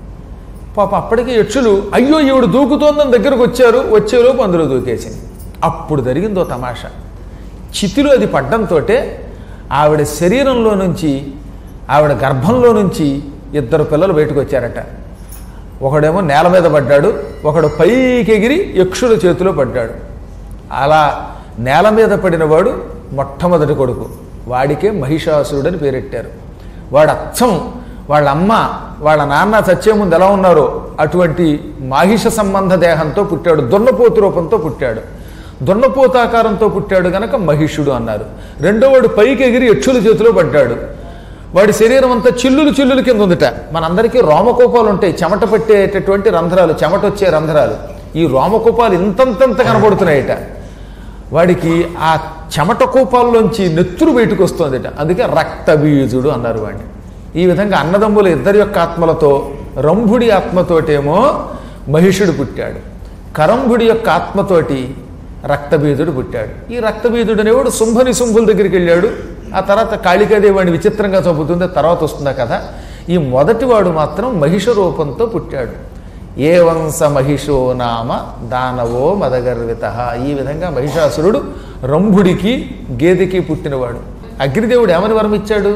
పాప అప్పటికి యక్షులు అయ్యో ఈవిడ దూకుతోందని దగ్గరకు వచ్చారు వచ్చేలోపు అందులో దూకేసింది అప్పుడు జరిగిందో తమాషా చితిలో అది పడ్డంతో ఆవిడ శరీరంలో నుంచి ఆవిడ గర్భంలో నుంచి ఇద్దరు పిల్లలు బయటకు వచ్చారట ఒకడేమో నేల మీద పడ్డాడు ఒకడు పైకి ఎగిరి యక్షుల చేతిలో పడ్డాడు అలా నేల మీద పడినవాడు మొట్టమొదటి కొడుకు వాడికే మహిషాసురుడని పేరెట్టారు వాడు అచ్చం వాళ్ళ అమ్మ వాళ్ళ నాన్న చచ్చే ముందు ఎలా ఉన్నారో అటువంటి మాహిష సంబంధ దేహంతో పుట్టాడు దున్నపోతు రూపంతో పుట్టాడు దున్నపోతాకారంతో పుట్టాడు గనక మహిషుడు అన్నారు రెండోవాడు పైకి ఎగిరి యక్షుల చేతిలో పడ్డాడు వాడి శరీరం అంతా చిల్లులు చిల్లులు కింద ఉందిట మనందరికీ రోమకోపాలు ఉంటాయి చెమట పట్టేటటువంటి రంధ్రాలు చెమట వచ్చే రంధ్రాలు ఈ రోమకోపాలు ఇంతంతంత కనబడుతున్నాయట వాడికి ఆ చెమట కూపాల్లోంచి నెత్తురు బయటకు వస్తుందిట అందుకే రక్తబీజుడు అన్నారు వాడిని ఈ విధంగా అన్నదమ్ముల ఇద్దరి యొక్క ఆత్మలతో రంభుడి ఆత్మతోటేమో మహిషుడు పుట్టాడు కరంభుడి యొక్క ఆత్మతోటి రక్తబీజుడు పుట్టాడు ఈ రక్తబీజుడు అనేవాడు శుంభని శుంభుల దగ్గరికి వెళ్ళాడు ఆ తర్వాత కాళికాదేవి వాడిని విచిత్రంగా చంపుతుంది తర్వాత వస్తుందా కదా ఈ మొదటివాడు మాత్రం మహిష రూపంతో పుట్టాడు ఏ వంశ మహిషో నామ దానవో మదగర్విత ఈ విధంగా మహిషాసురుడు రంభుడికి గేదెకి పుట్టినవాడు అగ్నిదేవుడు ఏమని వరం ఇచ్చాడు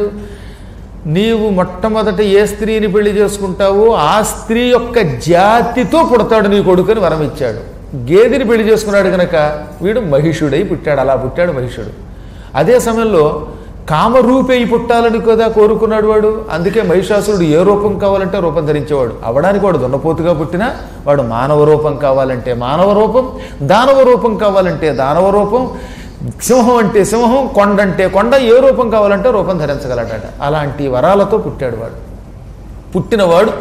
నీవు మొట్టమొదట ఏ స్త్రీని పెళ్లి చేసుకుంటావో ఆ స్త్రీ యొక్క జాతితో పుడతాడు నీ కొడుకుని వరం ఇచ్చాడు గేదెని పెళ్లి చేసుకున్నాడు కనుక వీడు మహిషుడై పుట్టాడు అలా పుట్టాడు మహిషుడు అదే సమయంలో కామరూపే పుట్టాలని కదా కోరుకున్నాడు వాడు అందుకే మహిషాసురుడు ఏ రూపం కావాలంటే రూపం ధరించేవాడు అవడానికి వాడు దున్నపోతుగా పుట్టినా వాడు మానవ రూపం కావాలంటే మానవ రూపం దానవ రూపం కావాలంటే దానవ రూపం సింహం అంటే సింహం కొండ అంటే కొండ ఏ రూపం కావాలంటే రూపం ధరించగలడట అలాంటి వరాలతో పుట్టాడు వాడు పుట్టినవాడు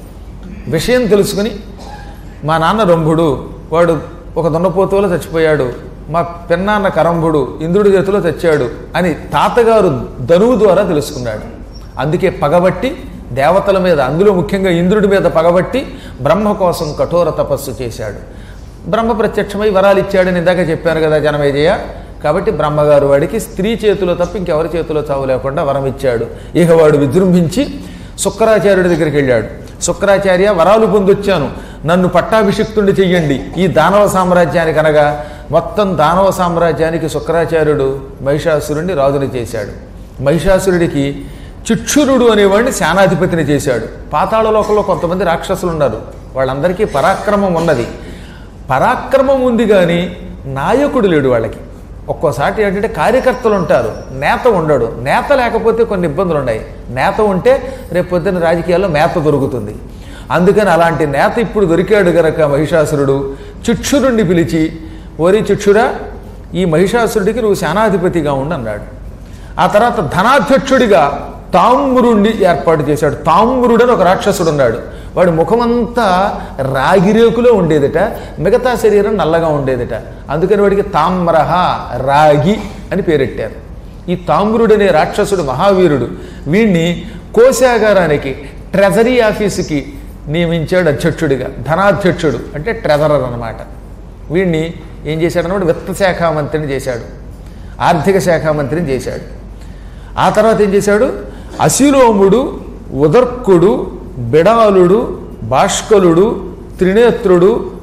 విషయం తెలుసుకుని మా నాన్న రంభుడు వాడు ఒక దున్నపోతులో చచ్చిపోయాడు మా పెన్నాన్న కరంభుడు ఇంద్రుడి చేతిలో తెచ్చాడు అని తాతగారు ధనువు ద్వారా తెలుసుకున్నాడు అందుకే పగబట్టి దేవతల మీద అందులో ముఖ్యంగా ఇంద్రుడి మీద పగబట్టి బ్రహ్మ కోసం కఠోర తపస్సు చేశాడు బ్రహ్మ ప్రత్యక్షమై వరాలు ఇచ్చాడని ఇందాక చెప్పాను కదా జనమేజయ కాబట్టి బ్రహ్మగారు వాడికి స్త్రీ చేతిలో తప్ప ఇంకెవరి చేతిలో చావు లేకుండా వరం ఇచ్చాడు ఇక వాడు విజృంభించి శుక్రాచార్యుడి దగ్గరికి వెళ్ళాడు శుక్రాచార్య వరాలు పొందొచ్చాను నన్ను పట్టాభిషిక్తుడిని చెయ్యండి ఈ దానవ సామ్రాజ్యానికి అనగా మొత్తం దానవ సామ్రాజ్యానికి శుక్రాచార్యుడు మహిషాసురుడిని రాజుని చేశాడు మహిషాసురుడికి చిక్షురుడు అనేవాడిని సేనాధిపతిని చేశాడు పాతాళ లోకంలో కొంతమంది రాక్షసులు ఉన్నారు వాళ్ళందరికీ పరాక్రమం ఉన్నది పరాక్రమం ఉంది కానీ నాయకుడు లేడు వాళ్ళకి ఒక్కోసారి ఏంటంటే కార్యకర్తలు ఉంటారు నేత ఉండడు నేత లేకపోతే కొన్ని ఇబ్బందులు ఉన్నాయి నేత ఉంటే రేపు పొద్దున్న రాజకీయాల్లో మేత దొరుకుతుంది అందుకని అలాంటి నేత ఇప్పుడు దొరికాడు గనక మహిషాసురుడు చిక్షురుణ్ణి పిలిచి ఓరి చిక్షురా ఈ మహిషాసురుడికి నువ్వు సేనాధిపతిగా ఉండు అన్నాడు ఆ తర్వాత ధనాధ్యక్షుడిగా తామ్రుణ్ణి ఏర్పాటు చేశాడు తామ్రుడు అని ఒక రాక్షసుడు ఉన్నాడు వాడి ముఖమంతా రాగిరేకులో ఉండేదట మిగతా శరీరం నల్లగా ఉండేదట అందుకని వాడికి తామ్రహ రాగి అని పేరెట్టారు ఈ తామ్రుడు అనే రాక్షసుడు మహావీరుడు వీణ్ణి కోశాగారానికి ట్రెజరీ ఆఫీసుకి నియమించాడు అధ్యక్షుడిగా ధనాధ్యక్షుడు అంటే ట్రెజరర్ అనమాట వీణ్ణి ఏం చేశాడన్నమాట విత్త శాఖ మంత్రిని చేశాడు ఆర్థిక శాఖ మంత్రిని చేశాడు ఆ తర్వాత ఏం చేశాడు అశిలోముడు ఉదర్కుడు బిడాలుడు భాష్కలుడు త్రినేత్రుడు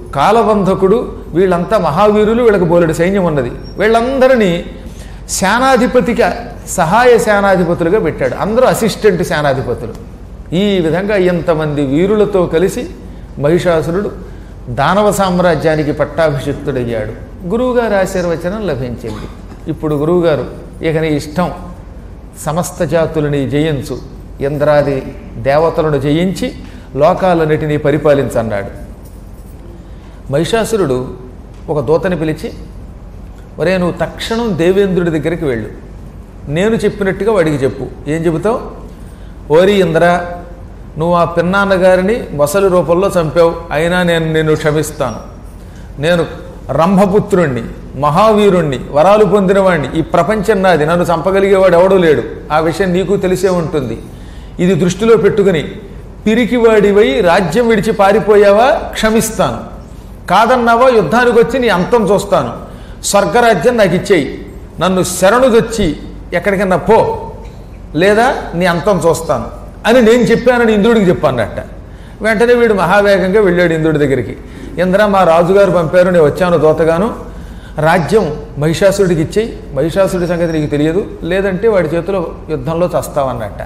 కాలబంధకుడు వీళ్ళంతా మహావీరులు వీళ్ళకి బోలెడు సైన్యం ఉన్నది వీళ్ళందరినీ సేనాధిపతికి సహాయ సేనాధిపతులుగా పెట్టాడు అందరూ అసిస్టెంట్ సేనాధిపతులు ఈ విధంగా ఇంతమంది వీరులతో కలిసి మహిషాసురుడు దానవ సామ్రాజ్యానికి పట్టాభిషిక్తుడయ్యాడు గురువుగారి ఆశీర్వచనం లభించింది ఇప్పుడు గురువుగారు ఇక నీ ఇష్టం సమస్త జాతులని జయించు ఇంద్రాది దేవతలను జయించి లోకాలన్నిటినీ పరిపాలించన్నాడు మహిషాసురుడు ఒక దూతని పిలిచి ఒరే నువ్వు తక్షణం దేవేంద్రుడి దగ్గరికి వెళ్ళు నేను చెప్పినట్టుగా వాడికి చెప్పు ఏం చెబుతావు ఓరి ఇంద్ర నువ్వు ఆ పిన్నాన్న గారిని మొసలి రూపంలో చంపావు అయినా నేను నిన్ను క్షమిస్తాను నేను రంభపుత్రుణ్ణి మహావీరుణ్ణి వరాలు పొందినవాణ్ణి ఈ ప్రపంచం నాది నన్ను చంపగలిగేవాడు ఎవడూ లేడు ఆ విషయం నీకు తెలిసే ఉంటుంది ఇది దృష్టిలో పెట్టుకుని పిరికివాడివై రాజ్యం విడిచి పారిపోయావా క్షమిస్తాను కాదన్నావా యుద్ధానికి వచ్చి నీ అంతం చూస్తాను స్వర్గరాజ్యం నాకు ఇచ్చేయి నన్ను శరణుదొచ్చి ఎక్కడికన్నా పో లేదా నీ అంతం చూస్తాను అని నేను చెప్పానని ఇంద్రుడికి చెప్పానట వెంటనే వీడు మహావేగంగా వెళ్ళాడు ఇంద్రుడి దగ్గరికి ఇంద్ర మా రాజుగారు పంపారు నేను వచ్చాను దోతగాను రాజ్యం మహిషాసుడికి ఇచ్చేయి మహిషాసుడి సంగతి నీకు తెలియదు లేదంటే వాడి చేతిలో యుద్ధంలో చస్తావన్నట్ట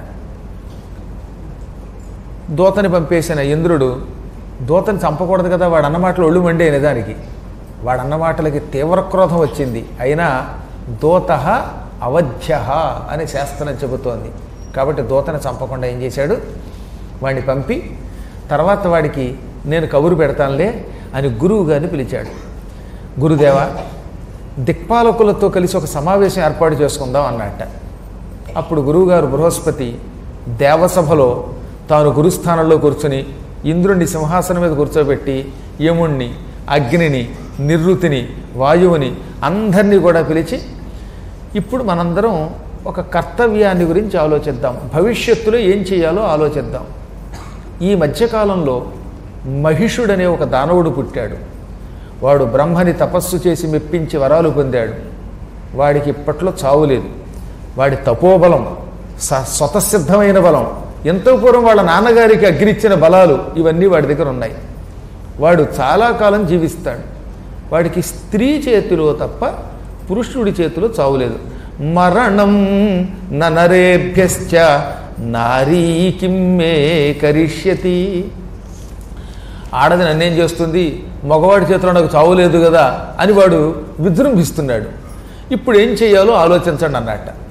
దూతని పంపేసిన ఇంద్రుడు దూతని చంపకూడదు కదా వాడు అన్న మాటలు ఒళ్ళు మండే నిజానికి వాడు అన్న మాటలకి తీవ్ర క్రోధం వచ్చింది అయినా దూత అవధ్య అని శాస్త్రం చెబుతోంది కాబట్టి దూతని చంపకుండా ఏం చేశాడు వాడిని పంపి తర్వాత వాడికి నేను కబురు పెడతానులే అని గురువు గారిని పిలిచాడు గురుదేవ దిక్పాలకులతో కలిసి ఒక సమావేశం ఏర్పాటు చేసుకుందాం అన్నట్ట అప్పుడు గురువుగారు బృహస్పతి దేవసభలో తాను గురుస్థానంలో కూర్చుని ఇంద్రుణ్ణి సింహాసనం మీద కూర్చోబెట్టి యముణ్ణి అగ్నిని నిర్రుతిని వాయువుని అందరినీ కూడా పిలిచి ఇప్పుడు మనందరం ఒక కర్తవ్యాన్ని గురించి ఆలోచిద్దాం భవిష్యత్తులో ఏం చేయాలో ఆలోచిద్దాం ఈ మధ్యకాలంలో మహిషుడనే ఒక దానవుడు పుట్టాడు వాడు బ్రహ్మని తపస్సు చేసి మెప్పించి వరాలు పొందాడు వాడికి ఇప్పట్లో చావు లేదు వాడి తపోబలం స స్వతసిద్ధమైన బలం ఎంతో పూర్వం వాళ్ళ నాన్నగారికి అగ్నిచ్చిన బలాలు ఇవన్నీ వాడి దగ్గర ఉన్నాయి వాడు చాలా కాలం జీవిస్తాడు వాడికి స్త్రీ చేతిలో తప్ప పురుషుడి చేతిలో చావులేదు మరణం ననరేభ్యశ్చ నారీ కిమ్మే కరిష్యతి ఆడది నన్నేం చేస్తుంది మగవాడి చేతిలో నాకు చావులేదు కదా అని వాడు విజృంభిస్తున్నాడు ఇప్పుడు ఏం చేయాలో ఆలోచించండి అన్నట్ట